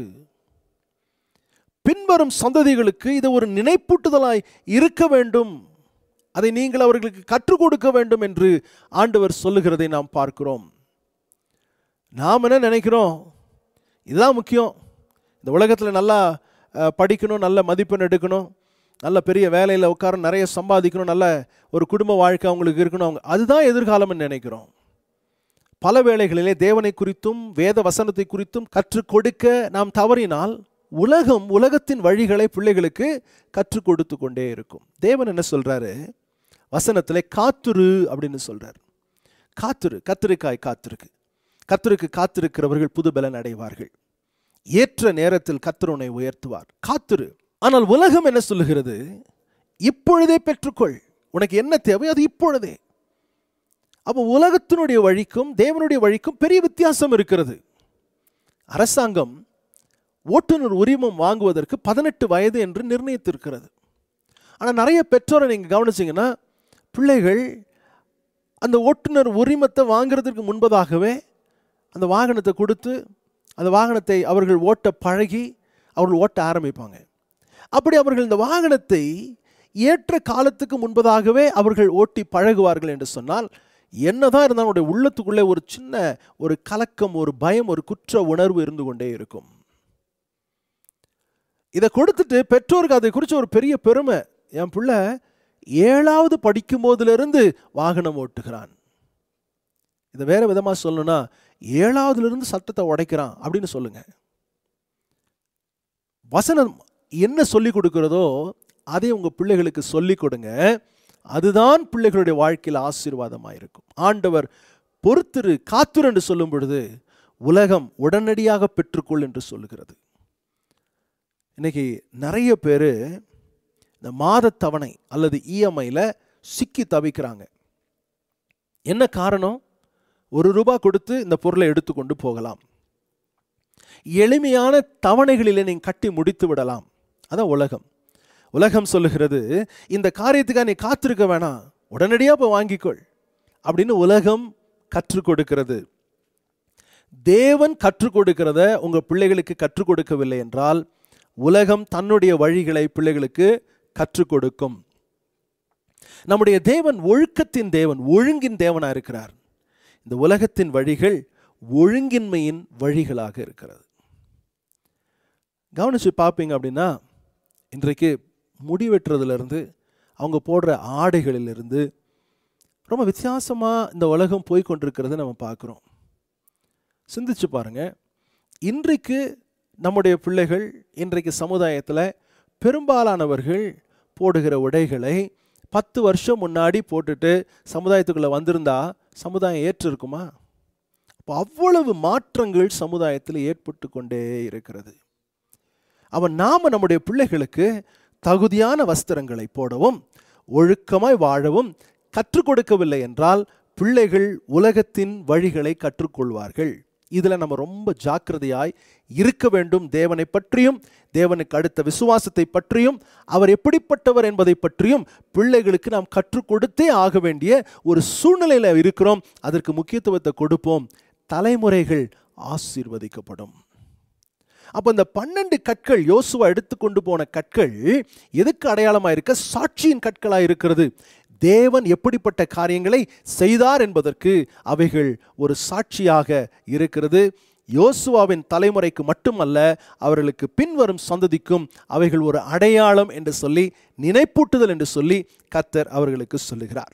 பின்வரும் சந்ததிகளுக்கு இது ஒரு நினைப்பூட்டுதலாய் இருக்க வேண்டும் அதை நீங்கள் அவர்களுக்கு கற்றுக் கொடுக்க வேண்டும் என்று ஆண்டவர் சொல்லுகிறதை நாம் பார்க்கிறோம் நாம் என்ன நினைக்கிறோம் இதுதான் முக்கியம் இந்த உலகத்தில் நல்லா அஹ், படிக்கணும் நல்ல மதிப்பெண் எடுக்கணும் நல்ல பெரிய வேலையில் உட்கார நிறைய சம்பாதிக்கணும் நல்ல ஒரு குடும்ப வாழ்க்கை அவங்களுக்கு இருக்கணும் அவங்க அதுதான் எதிர்காலம்னு நினைக்கிறோம் பல வேளைகளிலே தேவனை குறித்தும் வேத வசனத்தை குறித்தும் கற்றுக் கொடுக்க நாம் தவறினால் உலகம் உலகத்தின் வழிகளை பிள்ளைகளுக்கு கற்றுக் கொடுத்து கொண்டே இருக்கும் தேவன் என்ன சொல்றாரு வசனத்திலே காத்துரு அப்படின்னு சொல்றார் காத்துரு கத்திரிக்காய் காத்திருக்கு கத்தருக்கு காத்திருக்கிறவர்கள் புது பலன் அடைவார்கள் ஏற்ற நேரத்தில் கத்தர் உன்னை உயர்த்துவார் காத்துரு ஆனால் உலகம் என்ன சொல்லுகிறது இப்பொழுதே பெற்றுக்கொள் உனக்கு என்ன தேவை அது இப்பொழுதே அப்போ உலகத்தினுடைய வழிக்கும் தேவனுடைய வழிக்கும் பெரிய வித்தியாசம் இருக்கிறது அரசாங்கம் ஓட்டுநர் உரிமம் வாங்குவதற்கு பதினெட்டு வயது என்று நிர்ணயித்திருக்கிறது ஆனால் நிறைய பெற்றோரை நீங்கள் கவனிச்சிங்கன்னா பிள்ளைகள் அந்த ஓட்டுநர் உரிமத்தை வாங்குறதுக்கு முன்பதாகவே அந்த வாகனத்தை கொடுத்து அந்த வாகனத்தை அவர்கள் ஓட்ட பழகி அவர்கள் ஓட்ட ஆரம்பிப்பாங்க அப்படி அவர்கள் இந்த வாகனத்தை ஏற்ற காலத்துக்கு முன்பதாகவே அவர்கள் ஓட்டி பழகுவார்கள் என்று சொன்னால் என்னதான் இருந்தாலும் அவருடைய உள்ளத்துக்குள்ளே ஒரு சின்ன ஒரு கலக்கம் ஒரு பயம் ஒரு குற்ற உணர்வு இருந்து கொண்டே இருக்கும் இதை கொடுத்துட்டு பெற்றோருக்கு அதை குறித்து ஒரு பெரிய பெருமை என் பிள்ளை ஏழாவது படிக்கும் போதிலிருந்து வாகனம் ஓட்டுகிறான் இதை வேற விதமா சொல்லணும்னா ஏழாவதுல இருந்து சட்டத்தை உடைக்கிறான் அப்படின்னு சொல்லுங்க வசனம் என்ன சொல்லி கொடுக்கிறதோ அதை உங்க பிள்ளைகளுக்கு சொல்லி கொடுங்க அதுதான் பிள்ளைகளுடைய வாழ்க்கையில் ஆசீர்வாதமாக இருக்கும் ஆண்டவர் பொறுத்திரு காத்துரு என்று சொல்லும் பொழுது உலகம் உடனடியாக பெற்றுக்கொள் என்று சொல்லுகிறது இன்னைக்கு நிறைய பேர் இந்த மாத தவணை அல்லது இஎம்ஐயில் சிக்கி தவிக்கிறாங்க என்ன காரணம் ஒரு ரூபாய் கொடுத்து இந்த பொருளை எடுத்துக்கொண்டு போகலாம் எளிமையான தவணைகளிலே நீங்கள் கட்டி முடித்து விடலாம் அதான் உலகம் உலகம் சொல்லுகிறது இந்த காரியத்துக்காக நீ காத்திருக்க வேணாம் உடனடியாக போய் வாங்கிக்கொள் அப்படின்னு உலகம் கற்றுக் கொடுக்கிறது தேவன் கற்றுக் கொடுக்கிறத உங்கள் பிள்ளைகளுக்கு கற்றுக் கொடுக்கவில்லை என்றால் உலகம் தன்னுடைய வழிகளை பிள்ளைகளுக்கு கற்றுக் கொடுக்கும் நம்முடைய தேவன் ஒழுக்கத்தின் தேவன் ஒழுங்கின் தேவனாக இருக்கிறார் இந்த உலகத்தின் வழிகள் ஒழுங்கின்மையின் வழிகளாக இருக்கிறது கவனிச்சு பார்ப்பீங்க அப்படின்னா இன்றைக்கு முடி வெட்டுறதுலேருந்து அவங்க போடுற ஆடைகளிலிருந்து ரொம்ப வித்தியாசமாக இந்த உலகம் போய் கொண்டிருக்கிறத நம்ம பார்க்குறோம் சிந்திச்சு பாருங்க இன்றைக்கு நம்முடைய பிள்ளைகள் இன்றைக்கு சமுதாயத்தில் பெரும்பாலானவர்கள் போடுகிற உடைகளை பத்து வருஷம் முன்னாடி போட்டுட்டு சமுதாயத்துக்குள்ளே வந்திருந்தா சமுதாயம் ஏற்றிருக்குமா அப்போ அவ்வளவு மாற்றங்கள் சமுதாயத்தில் ஏற்பட்டு கொண்டே இருக்கிறது அவன் நாம நம்முடைய பிள்ளைகளுக்கு தகுதியான வஸ்திரங்களை போடவும் ஒழுக்கமாய் வாழவும் கற்றுக் கொடுக்கவில்லை என்றால் பிள்ளைகள் உலகத்தின் வழிகளை கற்றுக்கொள்வார்கள் இதில் நம்ம ரொம்ப ஜாக்கிரதையாய் இருக்க வேண்டும் தேவனை பற்றியும் தேவனுக்கு அடுத்த விசுவாசத்தை பற்றியும் அவர் எப்படிப்பட்டவர் என்பதை பற்றியும் பிள்ளைகளுக்கு நாம் கற்றுக் கொடுத்தே ஆக வேண்டிய ஒரு சூழ்நிலையில் இருக்கிறோம் அதற்கு முக்கியத்துவத்தை கொடுப்போம் தலைமுறைகள் ஆசீர்வதிக்கப்படும் அப்போ இந்த பன்னெண்டு கற்கள் யோசுவா எடுத்துக்கொண்டு போன கற்கள் எதுக்கு அடையாளமாக இருக்க சாட்சியின் கற்களாக இருக்கிறது தேவன் எப்படிப்பட்ட காரியங்களை செய்தார் என்பதற்கு அவைகள் ஒரு சாட்சியாக இருக்கிறது யோசுவாவின் தலைமுறைக்கு மட்டுமல்ல அவர்களுக்கு பின்வரும் சந்ததிக்கும் அவைகள் ஒரு அடையாளம் என்று சொல்லி நினைப்பூட்டுதல் என்று சொல்லி கத்தர் அவர்களுக்கு சொல்லுகிறார்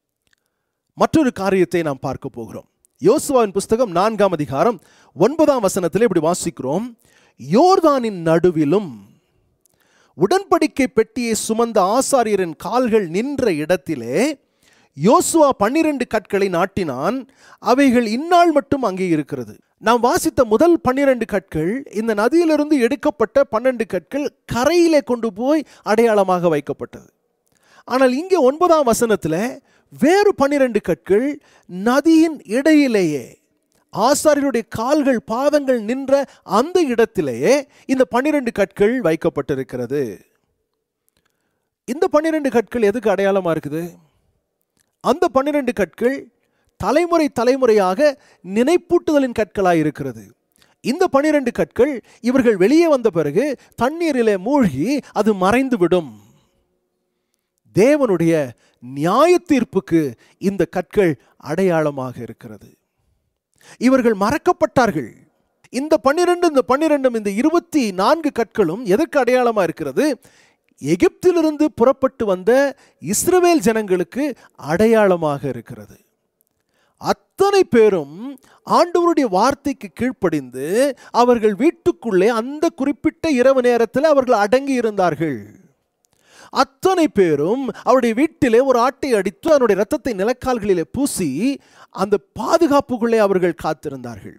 மற்றொரு காரியத்தை நாம் பார்க்க போகிறோம் யோசுவாவின் புஸ்தகம் நான்காம் அதிகாரம் ஒன்பதாம் வசனத்தில் இப்படி வாசிக்கிறோம் யோர்தானின் நடுவிலும் உடன்படிக்கை பெட்டியை சுமந்த ஆசாரியரின் கால்கள் நின்ற இடத்திலே யோசுவா பன்னிரண்டு கற்களை நாட்டினான் அவைகள் இந்நாள் மட்டும் அங்கே இருக்கிறது நாம் வாசித்த முதல் பன்னிரண்டு கற்கள் இந்த நதியிலிருந்து எடுக்கப்பட்ட பன்னெண்டு கற்கள் கரையிலே கொண்டு போய் அடையாளமாக வைக்கப்பட்டது ஆனால் இங்கே ஒன்பதாம் வசனத்தில் வேறு பன்னிரண்டு கற்கள் நதியின் இடையிலேயே ஆசாரியருடைய கால்கள் பாதங்கள் நின்ற அந்த இடத்திலேயே இந்த பன்னிரண்டு கற்கள் வைக்கப்பட்டிருக்கிறது இந்த பன்னிரண்டு கற்கள் எதுக்கு அடையாளமாக இருக்குது அந்த பன்னிரண்டு கற்கள் தலைமுறை தலைமுறையாக நினைப்பூட்டுதலின் கற்களாக இருக்கிறது இந்த பன்னிரண்டு கற்கள் இவர்கள் வெளியே வந்த பிறகு தண்ணீரிலே மூழ்கி அது மறைந்து விடும் தேவனுடைய நியாய தீர்ப்புக்கு இந்த கற்கள் அடையாளமாக இருக்கிறது இவர்கள் மறக்கப்பட்டார்கள் இந்த பன்னிரெண்டு இந்த பன்னிரெண்டும் இந்த இருபத்தி நான்கு கற்களும் எதற்கு அடையாளமாக இருக்கிறது எகிப்திலிருந்து புறப்பட்டு வந்த இஸ்ரவேல் ஜனங்களுக்கு அடையாளமாக இருக்கிறது அத்தனை பேரும் ஆண்டவருடைய வார்த்தைக்கு கீழ்ப்படிந்து அவர்கள் வீட்டுக்குள்ளே அந்த குறிப்பிட்ட இரவு நேரத்தில் அவர்கள் அடங்கி இருந்தார்கள் அத்தனை பேரும் அவருடைய வீட்டிலே ஒரு ஆட்டை அடித்து அதனுடைய இரத்தத்தை நிலக்கால்களிலே பூசி அந்த பாதுகாப்புக்குள்ளே அவர்கள் காத்திருந்தார்கள்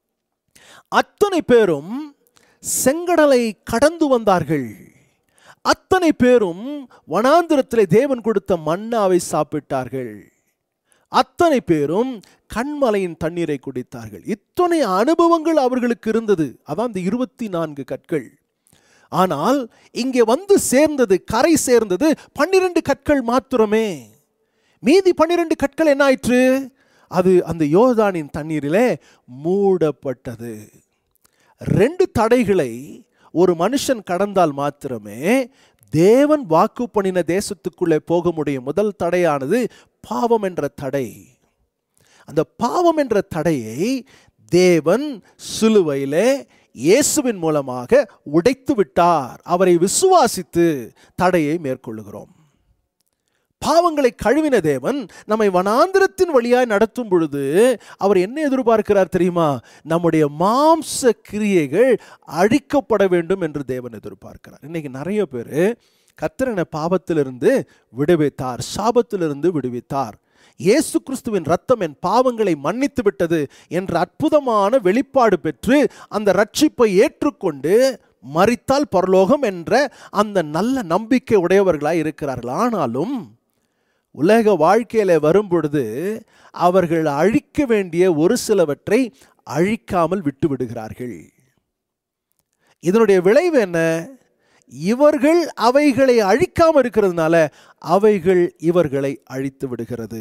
அத்தனை பேரும் செங்கடலை கடந்து வந்தார்கள் அத்தனை பேரும் வனாந்திரத்திலே தேவன் கொடுத்த மன்னாவை சாப்பிட்டார்கள் அத்தனை பேரும் கண்மலையின் தண்ணீரை குடித்தார்கள் இத்தனை அனுபவங்கள் அவர்களுக்கு இருந்தது அதான் இந்த இருபத்தி நான்கு கற்கள் ஆனால் இங்கே வந்து சேர்ந்தது கரை சேர்ந்தது பன்னிரண்டு கற்கள் மாத்திரமே மீதி பன்னிரண்டு கற்கள் என்ன ஆயிற்று அது அந்த யோர்தானின் தண்ணீரிலே மூடப்பட்டது ரெண்டு தடைகளை ஒரு மனுஷன் கடந்தால் மாத்திரமே தேவன் வாக்கு பண்ணின தேசத்துக்குள்ளே போக முடியும் முதல் தடையானது பாவம் என்ற தடை அந்த பாவம் என்ற தடையை தேவன் சிலுவையிலே இயேசுவின் மூலமாக உடைத்து விட்டார் அவரை விசுவாசித்து தடையை மேற்கொள்ளுகிறோம் பாவங்களை கழுவின தேவன் நம்மை வனாந்திரத்தின் வழியாய் நடத்தும் பொழுது அவர் என்ன எதிர்பார்க்கிறார் தெரியுமா நம்முடைய மாம்ச கிரியைகள் அழிக்கப்பட வேண்டும் என்று தேவன் எதிர்பார்க்கிறார் இன்னைக்கு நிறைய பேர் கத்திரனை பாவத்திலிருந்து விடுவித்தார் சாபத்திலிருந்து விடுவித்தார் இயேசு கிறிஸ்துவின் ரத்தம் என் பாவங்களை மன்னித்து விட்டது என்ற அற்புதமான வெளிப்பாடு பெற்று அந்த ரட்சிப்பை ஏற்றுக்கொண்டு மறித்தால் பரலோகம் என்ற அந்த நல்ல நம்பிக்கை உடையவர்களாய் இருக்கிறார்கள் ஆனாலும் உலக வாழ்க்கையில வரும் பொழுது அவர்கள் அழிக்க வேண்டிய ஒரு சிலவற்றை அழிக்காமல் விட்டு விடுகிறார்கள் இதனுடைய விளைவு என்ன இவர்கள் அவைகளை அழிக்காமல் இருக்கிறதுனால அவைகள் இவர்களை அழித்து விடுகிறது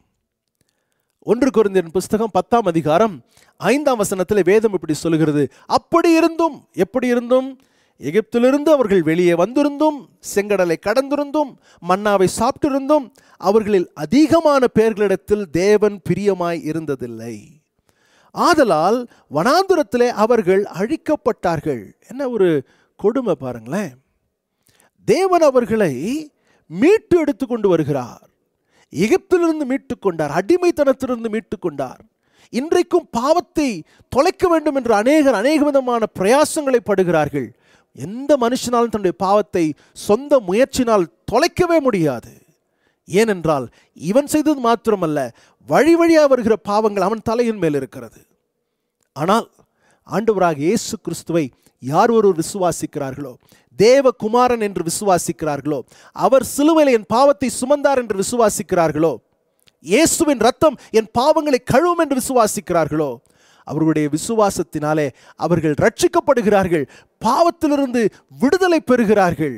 ஒன்று குருந்தியன் புஸ்தகம் பத்தாம் அதிகாரம் ஐந்தாம் வசனத்தில் வேதம் இப்படி சொல்லுகிறது அப்படி இருந்தும் எப்படி இருந்தும் எகிப்திலிருந்து அவர்கள் வெளியே வந்திருந்தும் செங்கடலை கடந்திருந்தும் மன்னாவை சாப்பிட்டிருந்தும் அவர்களில் அதிகமான பேர்களிடத்தில் தேவன் பிரியமாய் இருந்ததில்லை ஆதலால் வனாந்துரத்திலே அவர்கள் அழிக்கப்பட்டார்கள் என்ன ஒரு கொடுமை பாருங்களேன் தேவன் அவர்களை மீட்டு எடுத்து கொண்டு வருகிறார் எகிப்திலிருந்து மீட்டு கொண்டார் அடிமைத்தனத்திலிருந்து மீட்டு கொண்டார் இன்றைக்கும் பாவத்தை தொலைக்க வேண்டும் என்று அநேகர் அநேக விதமான பிரயாசங்களை படுகிறார்கள் எந்த மனுஷனாலும் தன்னுடைய பாவத்தை சொந்த முயற்சினால் தொலைக்கவே முடியாது ஏனென்றால் இவன் செய்தது மாத்திரமல்ல வழி வழியாக வருகிற பாவங்கள் அவன் தலையின் மேல் இருக்கிறது ஆனால் ஆண்டவராக இயேசு கிறிஸ்துவை யார் ஒருவர் விசுவாசிக்கிறார்களோ தேவகுமாரன் என்று விசுவாசிக்கிறார்களோ அவர் சிலுவையில் என் பாவத்தை சுமந்தார் என்று விசுவாசிக்கிறார்களோ இயேசுவின் ரத்தம் என் பாவங்களை கழுவும் என்று விசுவாசிக்கிறார்களோ அவர்களுடைய விசுவாசத்தினாலே அவர்கள் ரட்சிக்கப்படுகிறார்கள் பாவத்திலிருந்து விடுதலை பெறுகிறார்கள்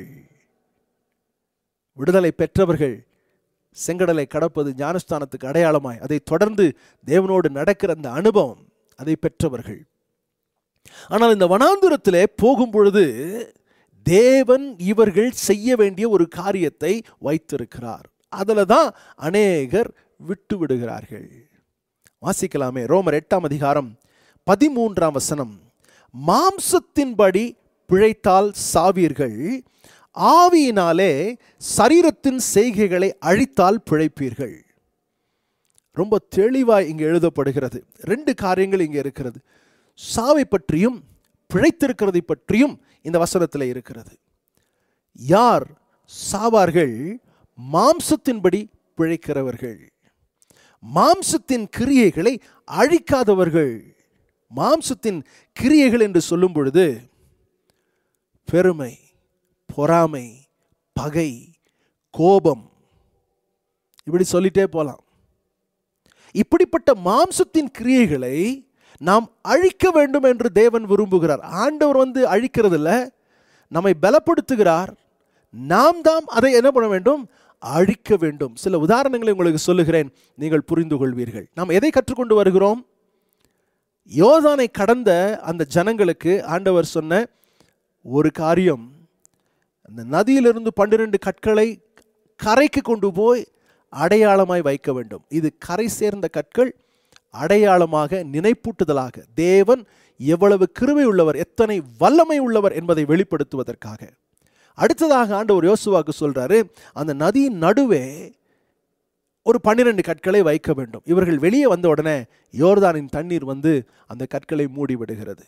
விடுதலை பெற்றவர்கள் செங்கடலை கடப்பது ஞானஸ்தானத்துக்கு அடையாளமாய் அதை தொடர்ந்து தேவனோடு நடக்கிற அந்த அனுபவம் அதை பெற்றவர்கள் ஆனால் இந்த வனாந்துரத்திலே போகும் பொழுது தேவன் இவர்கள் செய்ய வேண்டிய ஒரு காரியத்தை வைத்திருக்கிறார் அதில் தான் அநேகர் விட்டு விடுகிறார்கள் வாசிக்கலாமே ரோமர் எட்டாம் அதிகாரம் பதிமூன்றாம் வசனம் மாம்சத்தின்படி பிழைத்தால் சாவீர்கள் ஆவியினாலே சரீரத்தின் செய்கைகளை அழித்தால் பிழைப்பீர்கள் ரொம்ப தெளிவாய் இங்கே எழுதப்படுகிறது ரெண்டு காரியங்கள் இங்கே இருக்கிறது சாவை பற்றியும் பிழைத்திருக்கிறதை பற்றியும் இந்த வசனத்தில் இருக்கிறது யார் சாவார்கள் மாம்சத்தின்படி பிழைக்கிறவர்கள் மாம்சத்தின் கிரியைகளை அழிக்காதவர்கள் மாம்சத்தின் கிரியைகள் என்று சொல்லும் பொழுது பெருமை பொறாமை பகை கோபம் இப்படி சொல்லிட்டே போலாம் இப்படிப்பட்ட மாம்சத்தின் கிரியைகளை நாம் அழிக்க வேண்டும் என்று தேவன் விரும்புகிறார் ஆண்டவர் வந்து அழிக்கிறது இல்ல நம்மை பலப்படுத்துகிறார் நாம் தாம் அதை என்ன பண்ண வேண்டும் அழிக்க வேண்டும் சில உதாரணங்களை உங்களுக்கு சொல்லுகிறேன் நீங்கள் புரிந்து கொள்வீர்கள் நாம் எதை கற்றுக்கொண்டு வருகிறோம் யோதானை கடந்த அந்த ஜனங்களுக்கு ஆண்டவர் சொன்ன ஒரு காரியம் அந்த நதியிலிருந்து பன்னிரண்டு கற்களை கரைக்கு கொண்டு போய் அடையாளமாய் வைக்க வேண்டும் இது கரை சேர்ந்த கற்கள் அடையாளமாக நினைப்பூட்டுதலாக தேவன் எவ்வளவு கிருபை உள்ளவர் எத்தனை வல்லமை உள்ளவர் என்பதை வெளிப்படுத்துவதற்காக அடுத்ததாக ஆண்டவர் யோசுவாக்கு சொல்றாரு அந்த நதியின் நடுவே ஒரு பன்னிரண்டு கற்களை வைக்க வேண்டும் இவர்கள் வெளியே வந்த உடனே யோர்தானின் தண்ணீர் வந்து அந்த கற்களை மூடி விடுகிறது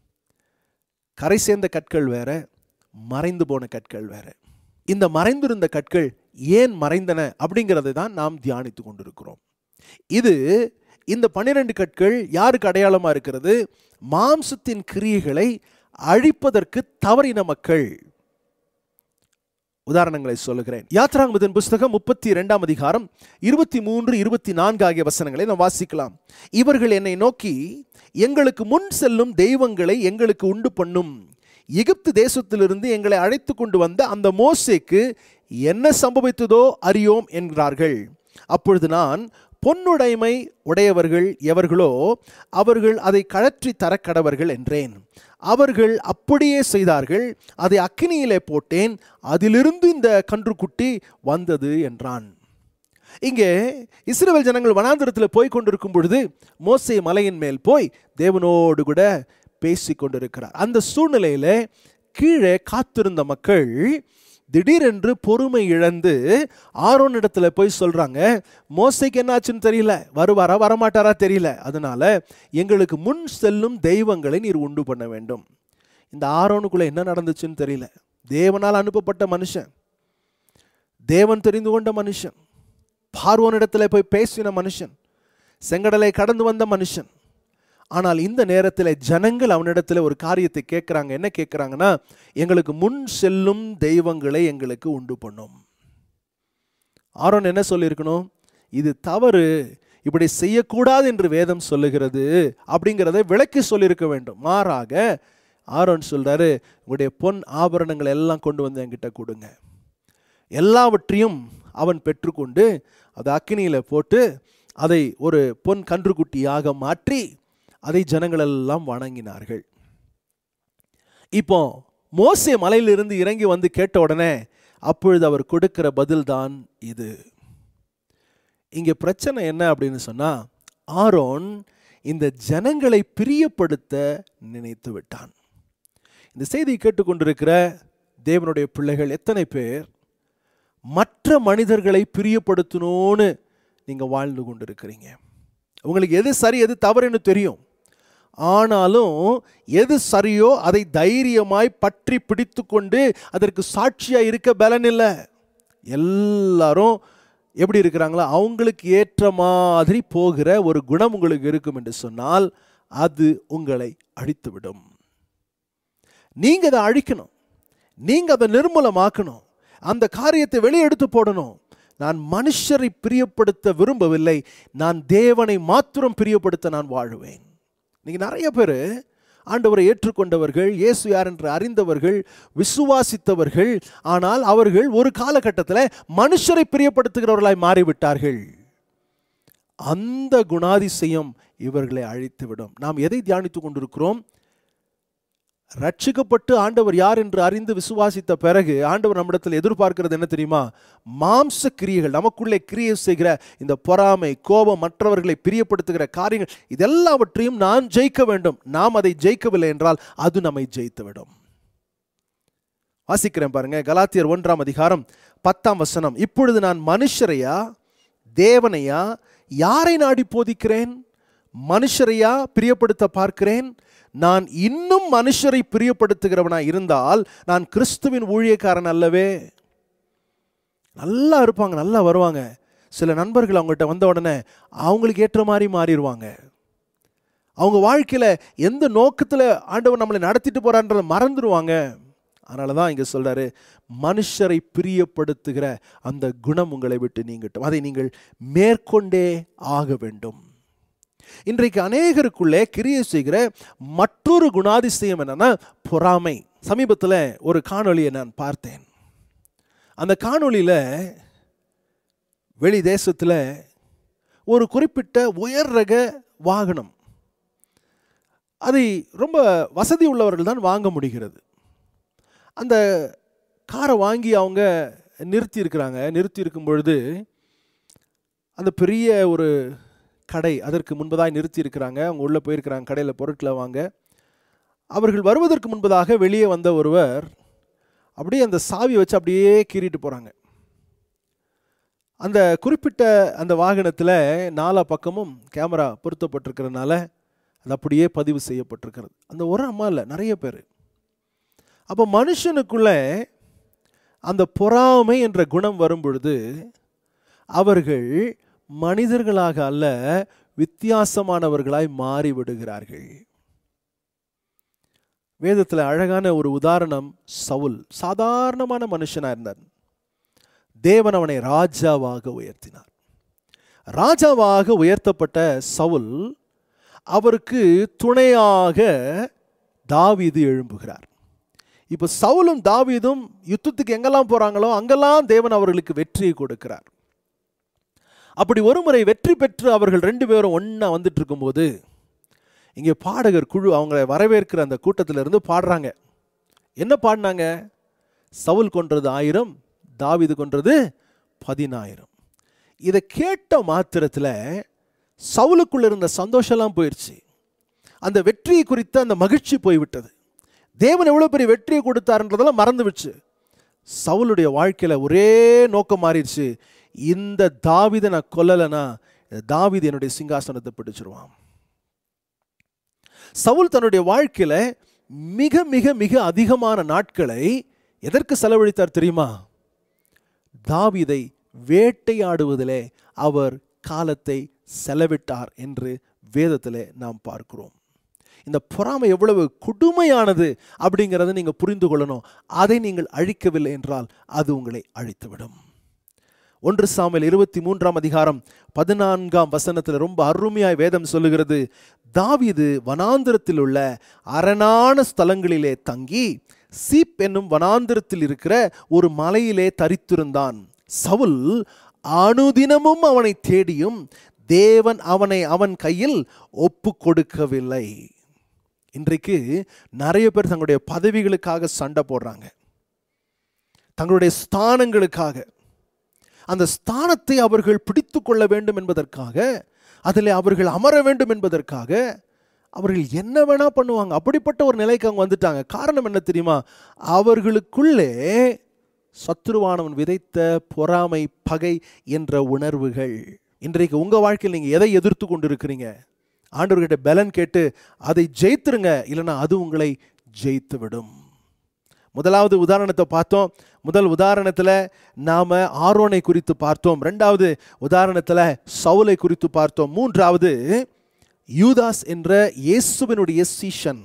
கரை சேர்ந்த கற்கள் வேற மறைந்து போன கற்கள் வேற இந்த மறைந்திருந்த கற்கள் ஏன் மறைந்தன அப்படிங்கிறதை தான் நாம் தியானித்து கொண்டிருக்கிறோம் இது இந்த பன்னிரண்டு கற்கள் யாருக்கு அடையாளமா இருக்கிறது மாம்சத்தின் கிரியைகளை அழிப்பதற்கு தவறின மக்கள் உதாரணங்களை சொல்லுகிறேன் யாத்ராங்கமதின் புஸ்தகம் முப்பத்தி இரண்டாம் அதிகாரம் இருபத்தி மூன்று இருபத்தி நான்கு ஆகிய வசனங்களை நாம் வாசிக்கலாம் இவர்கள் என்னை நோக்கி எங்களுக்கு முன் செல்லும் தெய்வங்களை எங்களுக்கு உண்டு பண்ணும் எகிப்து தேசத்திலிருந்து எங்களை அழைத்து கொண்டு வந்த அந்த மோசேக்கு என்ன சம்பவித்ததோ அறியோம் என்கிறார்கள் அப்பொழுது நான் பொன்னுடைமை உடையவர்கள் எவர்களோ அவர்கள் அதை கழற்றி தர கடவர்கள் என்றேன் அவர்கள் அப்படியே செய்தார்கள் அதை அக்கினியிலே போட்டேன் அதிலிருந்து இந்த கன்றுக்குட்டி வந்தது என்றான் இங்கே இஸ்ரேல் ஜனங்கள் வனாந்திரத்தில் போய் கொண்டிருக்கும் பொழுது மோசே மலையின் மேல் போய் தேவனோடு கூட பேசி கொண்டிருக்கிறார் அந்த சூழ்நிலையில கீழே காத்திருந்த மக்கள் திடீரென்று பொறுமை இழந்து ஆரோன் இடத்துல போய் சொல்றாங்க மோசைக்கு என்னாச்சுன்னு தெரியல வருவாரா வரமாட்டாரா தெரியல அதனால எங்களுக்கு முன் செல்லும் தெய்வங்களை நீர் உண்டு பண்ண வேண்டும் இந்த ஆரோனுக்குள்ள என்ன நடந்துச்சுன்னு தெரியல தேவனால் அனுப்பப்பட்ட மனுஷன் தேவன் தெரிந்து கொண்ட மனுஷன் பார்வோனிடத்துல போய் பேசின மனுஷன் செங்கடலை கடந்து வந்த மனுஷன் ஆனால் இந்த நேரத்தில் ஜனங்கள் அவனிடத்தில் ஒரு காரியத்தை கேட்குறாங்க என்ன கேட்குறாங்கன்னா எங்களுக்கு முன் செல்லும் தெய்வங்களை எங்களுக்கு உண்டு பண்ணும் ஆரோன் என்ன சொல்லியிருக்கணும் இது தவறு இப்படி செய்யக்கூடாது என்று வேதம் சொல்லுகிறது அப்படிங்கிறதை விளக்கி சொல்லியிருக்க வேண்டும் மாறாக ஆரோன் சொல்றாரு உங்களுடைய பொன் ஆபரணங்கள் எல்லாம் கொண்டு வந்து என்கிட்ட கொடுங்க எல்லாவற்றையும் அவன் பெற்றுக்கொண்டு அதை அக்கினியில் போட்டு அதை ஒரு பொன் கன்றுக்குட்டியாக மாற்றி அதை ஜனங்கள் எல்லாம் வணங்கினார்கள் இப்போ மோசே மலையிலிருந்து இறங்கி வந்து கேட்ட உடனே அப்பொழுது அவர் கொடுக்கிற பதில்தான் இது இங்கே பிரச்சனை என்ன அப்படின்னு சொன்னா ஆரோன் இந்த ஜனங்களை பிரியப்படுத்த நினைத்து விட்டான் இந்த செய்தியை கேட்டுக்கொண்டிருக்கிற தேவனுடைய பிள்ளைகள் எத்தனை பேர் மற்ற மனிதர்களை பிரியப்படுத்தணும்னு நீங்கள் வாழ்ந்து கொண்டிருக்கிறீங்க உங்களுக்கு எது சரி எது தவறுன்னு தெரியும் ஆனாலும் எது சரியோ அதை தைரியமாய் பற்றி பிடித்து கொண்டு அதற்கு சாட்சியாக இருக்க பலன் இல்லை எல்லாரும் எப்படி இருக்கிறாங்களோ அவங்களுக்கு ஏற்ற மாதிரி போகிற ஒரு குணம் உங்களுக்கு இருக்கும் என்று சொன்னால் அது உங்களை அழித்துவிடும் நீங்க அதை அழிக்கணும் நீங்க அதை நிர்மூலமாக்கணும் அந்த காரியத்தை வெளியெடுத்து போடணும் நான் மனுஷரை பிரியப்படுத்த விரும்பவில்லை நான் தேவனை மாத்திரம் பிரியப்படுத்த நான் வாழுவேன் இன்னைக்கு நிறைய பேர் ஆண்டவரை ஏற்றுக்கொண்டவர்கள் இயேசு யார் என்று அறிந்தவர்கள் விசுவாசித்தவர்கள் ஆனால் அவர்கள் ஒரு காலகட்டத்தில் மனுஷரை பிரியப்படுத்துகிறவர்களாய் மாறிவிட்டார்கள் அந்த குணாதிசயம் இவர்களை அழித்துவிடும் நாம் எதை தியானித்துக் கொண்டிருக்கிறோம் ரட்சிக்கப்பட்டு ஆண்டவர் யார் என்று அறிந்து விசுவாசித்த பிறகு ஆண்டவர் நம்மிடத்தில் எதிர்பார்க்கிறது என்ன தெரியுமா மாம்ச கிரியைகள் நமக்குள்ளே கிரியை செய்கிற இந்த பொறாமை கோபம் மற்றவர்களை பிரியப்படுத்துகிற காரியங்கள் இதெல்லாவற்றையும் நான் ஜெயிக்க வேண்டும் நாம் அதை ஜெயிக்கவில்லை என்றால் அது நம்மை ஜெயித்துவிடும் வாசிக்கிறேன் பாருங்க கலாத்தியர் ஒன்றாம் அதிகாரம் பத்தாம் வசனம் இப்பொழுது நான் மனுஷரையா தேவனையா யாரை நாடி போதிக்கிறேன் மனுஷரையா பிரியப்படுத்த பார்க்கிறேன் நான் இன்னும் மனுஷரை பிரியப்படுத்துகிறவனா இருந்தால் நான் கிறிஸ்துவின் ஊழியக்காரன் அல்லவே நல்லா இருப்பாங்க நல்லா வருவாங்க சில நண்பர்கள் அவங்ககிட்ட வந்த உடனே அவங்களுக்கு ஏற்ற மாதிரி மாறிடுவாங்க அவங்க வாழ்க்கையில் எந்த நோக்கத்தில் ஆண்டவர் நம்மளை நடத்திட்டு போறான்றதை மறந்துடுவாங்க அதனால தான் இங்கே சொல்றாரு மனுஷரை பிரியப்படுத்துகிற அந்த குணம் உங்களை விட்டு நீங்கட்டும் அதை நீங்கள் மேற்கொண்டே ஆக வேண்டும் இன்றைக்கு அநேகருக்குள்ளே கிரியை செய்கிற மற்றொரு குணாதிசயம் என்னன்னா பொறாமை சமீபத்தில் ஒரு காணொளியை நான் பார்த்தேன் அந்த காணொளியில் வெளி தேசத்தில் ஒரு குறிப்பிட்ட உயர் ரக வாகனம் அதை ரொம்ப வசதி உள்ளவர்கள் தான் வாங்க முடிகிறது அந்த காரை வாங்கி அவங்க நிறுத்தி இருக்கிறாங்க நிறுத்தி இருக்கும் பொழுது அந்த பெரிய ஒரு கடை அதற்கு முன்பதாய் நிறுத்தி இருக்கிறாங்க அவங்க உள்ளே போயிருக்கிறாங்க கடையில் பொருட்களை வாங்க அவர்கள் வருவதற்கு முன்பதாக வெளியே வந்த ஒருவர் அப்படியே அந்த சாவி வச்சு அப்படியே கீறிட்டு போகிறாங்க அந்த குறிப்பிட்ட அந்த வாகனத்தில் நாலா பக்கமும் கேமரா பொருத்தப்பட்டிருக்கிறதுனால அது அப்படியே பதிவு செய்யப்பட்டிருக்கிறது அந்த ஒரு அம்மா இல்லை நிறைய பேர் அப்போ மனுஷனுக்குள்ளே அந்த பொறாமை என்ற குணம் வரும் பொழுது அவர்கள் மனிதர்களாக அல்ல வித்தியாசமானவர்களாய் மாறிவிடுகிறார்கள் வேதத்தில் அழகான ஒரு உதாரணம் சவுல் சாதாரணமான மனுஷனாக இருந்தார் தேவன் அவனை ராஜாவாக உயர்த்தினார் ராஜாவாக உயர்த்தப்பட்ட சவுல் அவருக்கு துணையாக தாவீது எழும்புகிறார் இப்போ சவுலும் தாவீதும் யுத்தத்துக்கு எங்கெல்லாம் போறாங்களோ அங்கெல்லாம் தேவன் அவர்களுக்கு வெற்றியை கொடுக்கிறார் அப்படி ஒரு முறை வெற்றி பெற்று அவர்கள் ரெண்டு பேரும் ஒன்றா வந்துட்டு இருக்கும்போது இங்கே பாடகர் குழு அவங்களை வரவேற்கிற அந்த கூட்டத்தில் இருந்து பாடுறாங்க என்ன பாடினாங்க சவுல் கொன்றது ஆயிரம் தாவீது கொன்றது பதினாயிரம் இதை கேட்ட மாத்திரத்தில் சவுலுக்குள்ள இருந்த சந்தோஷம்லாம் போயிடுச்சு அந்த வெற்றியை குறித்த அந்த மகிழ்ச்சி போய்விட்டது தேவன் எவ்வளோ பெரிய வெற்றியை கொடுத்தாருன்றதெல்லாம் மறந்துவிடுச்சு சவுலுடைய வாழ்க்கையில் ஒரே நோக்கம் மாறிடுச்சு இந்த தாவிதை நான் கொல்லலைன்னா இந்த தாவீது என்னுடைய சிங்காசனத்தை பிடிச்சிருவான் சவுல் தன்னுடைய வாழ்க்கையில் மிக மிக மிக அதிகமான நாட்களை எதற்கு செலவழித்தார் தெரியுமா தாவீதை வேட்டையாடுவதிலே அவர் காலத்தை செலவிட்டார் என்று வேதத்திலே நாம் பார்க்கிறோம் இந்த பொறாமை எவ்வளவு கொடுமையானது அப்படிங்கிறத நீங்கள் புரிந்து கொள்ளணும் அதை நீங்கள் அழிக்கவில்லை என்றால் அது உங்களை அழித்துவிடும் ஒன்று சாமியல் இருபத்தி மூன்றாம் அதிகாரம் பதினான்காம் வசனத்தில் ரொம்ப அருமையாய் வேதம் சொல்லுகிறது தாவீது வனாந்திரத்தில் உள்ள அரணான ஸ்தலங்களிலே தங்கி சீப் என்னும் வனாந்திரத்தில் இருக்கிற ஒரு மலையிலே தரித்திருந்தான் சவுல் அனுதினமும் அவனை தேடியும் தேவன் அவனை அவன் கையில் ஒப்பு கொடுக்கவில்லை இன்றைக்கு நிறைய பேர் தங்களுடைய பதவிகளுக்காக சண்டை போடுறாங்க தங்களுடைய ஸ்தானங்களுக்காக அந்த ஸ்தானத்தை அவர்கள் பிடித்து கொள்ள வேண்டும் என்பதற்காக அதில் அவர்கள் அமர வேண்டும் என்பதற்காக அவர்கள் என்ன வேணா பண்ணுவாங்க அப்படிப்பட்ட ஒரு நிலைக்கு அவங்க வந்துட்டாங்க காரணம் என்ன தெரியுமா அவர்களுக்குள்ளே சத்துருவானவன் விதைத்த பொறாமை பகை என்ற உணர்வுகள் இன்றைக்கு உங்க வாழ்க்கையில் நீங்க எதை எதிர்த்து கொண்டு இருக்கிறீங்க ஆண்டவர்கிட்ட பலன் கேட்டு அதை ஜெயித்துருங்க இல்லைன்னா அது உங்களை ஜெயித்து விடும் முதலாவது உதாரணத்தை பார்த்தோம் முதல் உதாரணத்தில் நாம் ஆரோனை குறித்து பார்த்தோம் ரெண்டாவது உதாரணத்தில் சவுலை குறித்து பார்த்தோம் மூன்றாவது யூதாஸ் என்ற இயேசுவினுடைய சீஷன்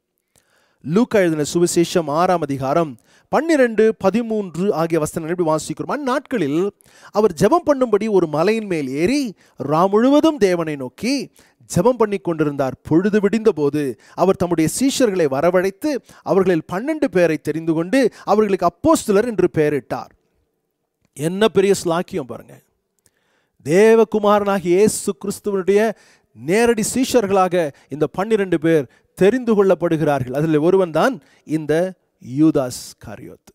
லூக்கா எழுதின சுவிசேஷம் ஆறாம் அதிகாரம் பன்னிரண்டு பதிமூன்று ஆகிய வசனங்கள் எப்படி வாசிக்கிறோம் அந்நாட்களில் அவர் ஜெபம் பண்ணும்படி ஒரு மலையின் மேல் ஏறி ரா முழுவதும் தேவனை நோக்கி ஜெபம் பண்ணி கொண்டிருந்தார் பொழுது விடிந்த போது அவர் தம்முடைய சீஷர்களை வரவழைத்து அவர்களில் பன்னெண்டு பேரை தெரிந்து கொண்டு அவர்களுக்கு அப்போஸ்தலர் என்று பெயரிட்டார் என்ன பெரிய ஸ்லாக்கியம் பாருங்க தேவகுமாரனாகிய இயேசு கிறிஸ்துவனுடைய நேரடி சீஷர்களாக இந்த பன்னிரண்டு பேர் தெரிந்து கொள்ளப்படுகிறார்கள் அதில் ஒருவன் தான் இந்த யூதாஸ் காரியோத்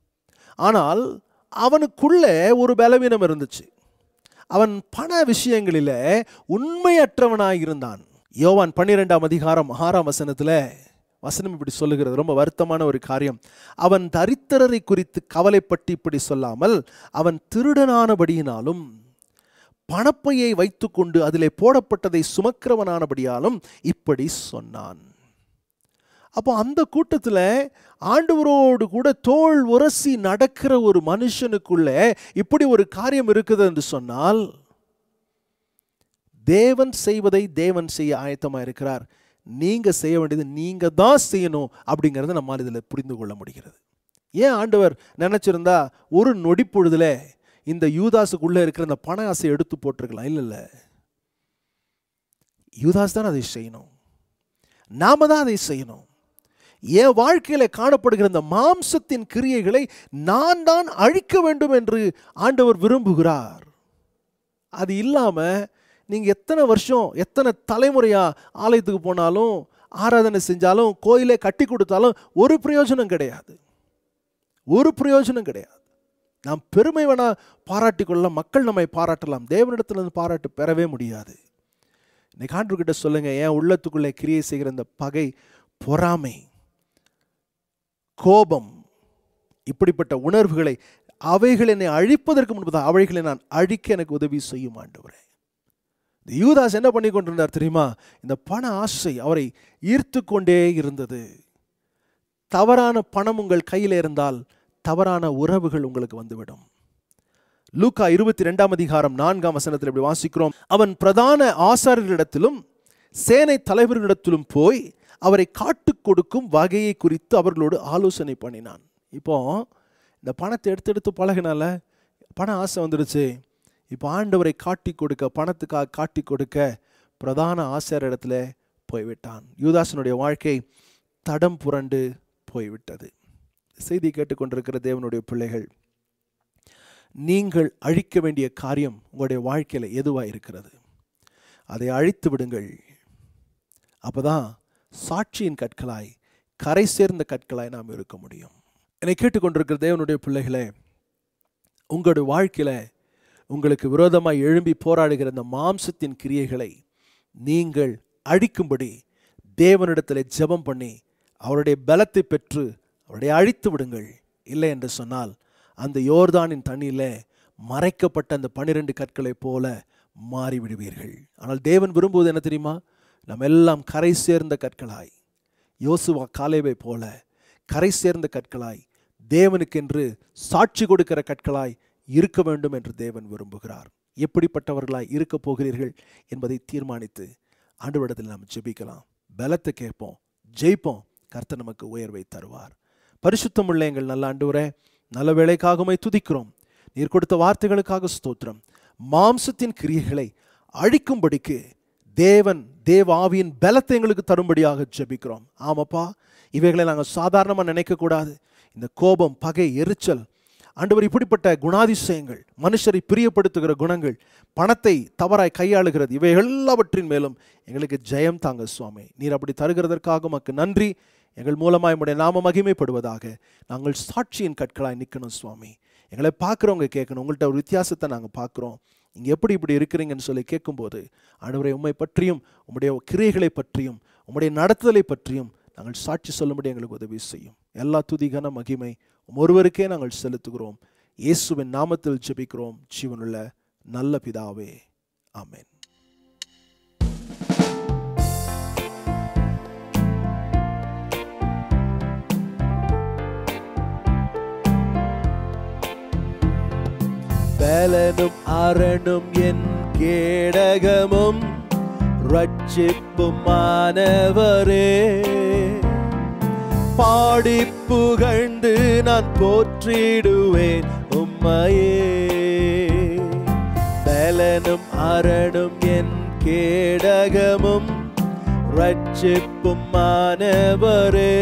ஆனால் அவனுக்குள்ளே ஒரு பலவீனம் இருந்துச்சு அவன் பண விஷயங்களில் உண்மையற்றவனாய் இருந்தான் யோவான் பன்னிரெண்டாம் அதிகாரம் ஆறாம் வசனத்தில் வசனம் இப்படி சொல்லுகிறது ரொம்ப வருத்தமான ஒரு காரியம் அவன் தரித்திரரை குறித்து கவலைப்பட்டு இப்படி சொல்லாமல் அவன் திருடனானபடியினாலும் பணப்பையை வைத்துக்கொண்டு அதிலே போடப்பட்டதை சுமக்கிறவனானபடியாலும் இப்படி சொன்னான் அப்போ அந்த கூட்டத்தில் ஆண்டவரோடு கூட தோல் உரசி நடக்கிற ஒரு மனுஷனுக்குள்ளே இப்படி ஒரு காரியம் இருக்குது என்று சொன்னால் தேவன் செய்வதை தேவன் செய்ய ஆயத்தமாக இருக்கிறார் நீங்க செய்ய வேண்டியது நீங்க தான் செய்யணும் அப்படிங்கிறத நம்மால் இதில் புரிந்து கொள்ள முடிகிறது ஏன் ஆண்டவர் நினைச்சிருந்தா ஒரு நொடி பொழுதுல இந்த யூதாஸுக்குள்ள இருக்கிற அந்த பண ஆசை எடுத்து போட்டிருக்கலாம் இல்லை இல்லை யூதாஸ் தான் அதை செய்யணும் நாம தான் அதை செய்யணும் என் வாழ்க்கையில காணப்படுகிற இந்த மாம்சத்தின் கிரியைகளை நான் தான் அழிக்க வேண்டும் என்று ஆண்டவர் விரும்புகிறார் அது இல்லாம நீங்க எத்தனை வருஷம் எத்தனை தலைமுறையா ஆலயத்துக்கு போனாலும் ஆராதனை செஞ்சாலும் கோயிலை கட்டி கொடுத்தாலும் ஒரு பிரயோஜனம் கிடையாது ஒரு பிரயோஜனம் கிடையாது நாம் பெருமை வேணா பாராட்டிக் கொள்ளலாம் மக்கள் நம்மை பாராட்டலாம் தேவனிடத்திலிருந்து பாராட்டு பெறவே முடியாது இன்னைக்கு ஆண்டுகிட்ட சொல்லுங்க என் உள்ளத்துக்குள்ளே கிரியை செய்கிற இந்த பகை பொறாமை கோபம் இப்படிப்பட்ட உணர்வுகளை அவைகள் என்னை அழிப்பதற்கு முன்பதாக அவைகளை நான் அழிக்க எனக்கு உதவி செய்யும் ஆண்டவரே இந்த யூதாஸ் என்ன பண்ணி கொண்டிருந்தார் தெரியுமா இந்த பண ஆசை அவரை ஈர்த்து கொண்டே இருந்தது தவறான பணம் உங்கள் கையில் இருந்தால் தவறான உறவுகள் உங்களுக்கு வந்துவிடும் லூக்கா இருபத்தி ரெண்டாம் அதிகாரம் நான்காம் வசனத்தில் இப்படி வாசிக்கிறோம் அவன் பிரதான ஆசாரியர்களிடத்திலும் சேனை தலைவர்களிடத்திலும் போய் அவரை காட்டுக் கொடுக்கும் வகையை குறித்து அவர்களோடு ஆலோசனை பண்ணினான் இப்போ இந்த பணத்தை எடுத்து எடுத்து பழகினால பண ஆசை வந்துடுச்சு இப்போ ஆண்டவரை காட்டி கொடுக்க பணத்துக்காக காட்டி கொடுக்க பிரதான ஆசாரியர் இடத்துல போய்விட்டான் யூதாசனுடைய வாழ்க்கை தடம் புரண்டு போய்விட்டது செய்தி கேட்டுக்கொண்டிருக்கிற தேவனுடைய பிள்ளைகள் நீங்கள் அழிக்க வேண்டிய காரியம் உங்களுடைய வாழ்க்கையில் எதுவாக இருக்கிறது அதை அழித்து விடுங்கள் அப்பதான் சாட்சியின் கற்களாய் கரை சேர்ந்த கற்களாய் நாம் இருக்க முடியும் என்னை கேட்டுக்கொண்டிருக்கிற தேவனுடைய பிள்ளைகளே உங்களுடைய வாழ்க்கையில் உங்களுக்கு விரோதமாய் எழும்பி போராடுகிற இந்த மாம்சத்தின் கிரியைகளை நீங்கள் அழிக்கும்படி தேவனிடத்தில் ஜெபம் பண்ணி அவருடைய பலத்தை பெற்று அவருடைய அழித்து விடுங்கள் இல்லை என்று சொன்னால் அந்த யோர்தானின் தண்ணியில் மறைக்கப்பட்ட அந்த பன்னிரண்டு கற்களைப் போல மாறிவிடுவீர்கள் ஆனால் தேவன் விரும்புவது என்ன தெரியுமா நம்ம எல்லாம் கரை சேர்ந்த கற்களாய் யோசுவா காலேவை போல கரை சேர்ந்த கற்களாய் தேவனுக்கென்று சாட்சி கொடுக்கிற கற்களாய் இருக்க வேண்டும் என்று தேவன் விரும்புகிறார் எப்படிப்பட்டவர்களாய் இருக்க போகிறீர்கள் என்பதை தீர்மானித்து ஆண்டவரிடத்தில் நாம் ஜெபிக்கலாம் பலத்தை கேட்போம் ஜெயிப்போம் கர்த்தர் நமக்கு உயர்வை தருவார் பரிசுத்தமுள்ள எங்கள் நல்ல ஆண்டவரே நல்ல வேலைக்காகவே துதிக்கிறோம் நீர் கொடுத்த வார்த்தைகளுக்காக ஸ்தோத்திரம் மாம்சத்தின் கிரியைகளை அழிக்கும்படிக்கு தேவன் தேவ ஆவியின் பலத்தை எங்களுக்கு தரும்படியாக ஜெபிக்கிறோம் ஆமாப்பா இவைகளை நாங்கள் சாதாரணமாக நினைக்கக்கூடாது இந்த கோபம் பகை எரிச்சல் ஆண்டவர் இப்படிப்பட்ட குணாதிசயங்கள் மனுஷரை பிரியப்படுத்துகிற குணங்கள் பணத்தை தவறாய் கையாளுகிறது இவை எல்லாவற்றின் மேலும் எங்களுக்கு ஜெயம் தாங்க சுவாமி நீர் அப்படி தருகிறதற்காக உமக்கு நன்றி எங்கள் மூலமாய் உடைய நாம மகிமைப்படுவதாக நாங்கள் சாட்சியின் கற்களாய் நிற்கணும் சுவாமி எங்களை பார்க்குறவங்க கேட்கணும் உங்கள்கிட்ட ஒரு வித்தியாசத்தை நாங்கள் பார்க்குறோம் இங்கே எப்படி இப்படி இருக்கிறீங்கன்னு சொல்லி கேட்கும்போது ஆண்டவரை உம்மை பற்றியும் உம்முடைய கிரியைகளை பற்றியும் உம்முடைய நடத்துதலை பற்றியும் நாங்கள் சாட்சி சொல்லும்படி எங்களுக்கு உதவி செய்யும் எல்லா துதிகன மகிமை உம் ஒருவருக்கே நாங்கள் செலுத்துகிறோம் இயேசுவின் நாமத்தில் ஜெபிக்கிறோம் ஜீவனுள்ள நல்ல பிதாவே ஆமென் பலனும் அரணும் என் கேடகமும் ரட்சிப்பும் மாணவரே பாடி புகழ்ந்து நான் போற்றிடுவேன் உம்மையே பலனும் அரணும் என் கேடகமும் ரட்சிப்பும் மாணவரே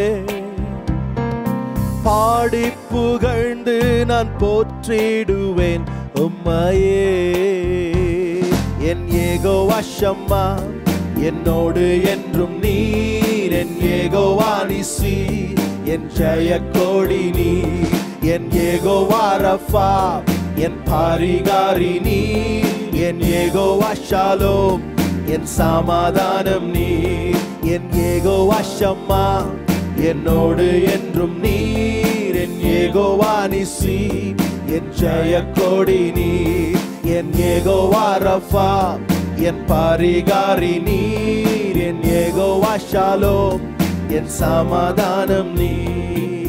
பாடி புகழ்ந்து நான் போற்றிடுவேன் உம்மையே என் ஏகோ வசம்மா என்னோடு என்றும் நீர் என் ஏகோ வாணிசி என் ஜெய கோடி நீர் என் ஏகோ வாரஃபா என் பாரிகாரி நீர் என் ஏகோ வாஷாலோம் என் சமாதானம் நீர் என் ஏகோ வசம்மா என்னோடு என்றும் நீர் என் ஏகோவானிசி என் ஜெய கொடி நீர் என் ஏகோவாரஃபா என் பாரிகாரி நீர் என் ஏகோவாஷாலோ என் சமாதானம் நீர்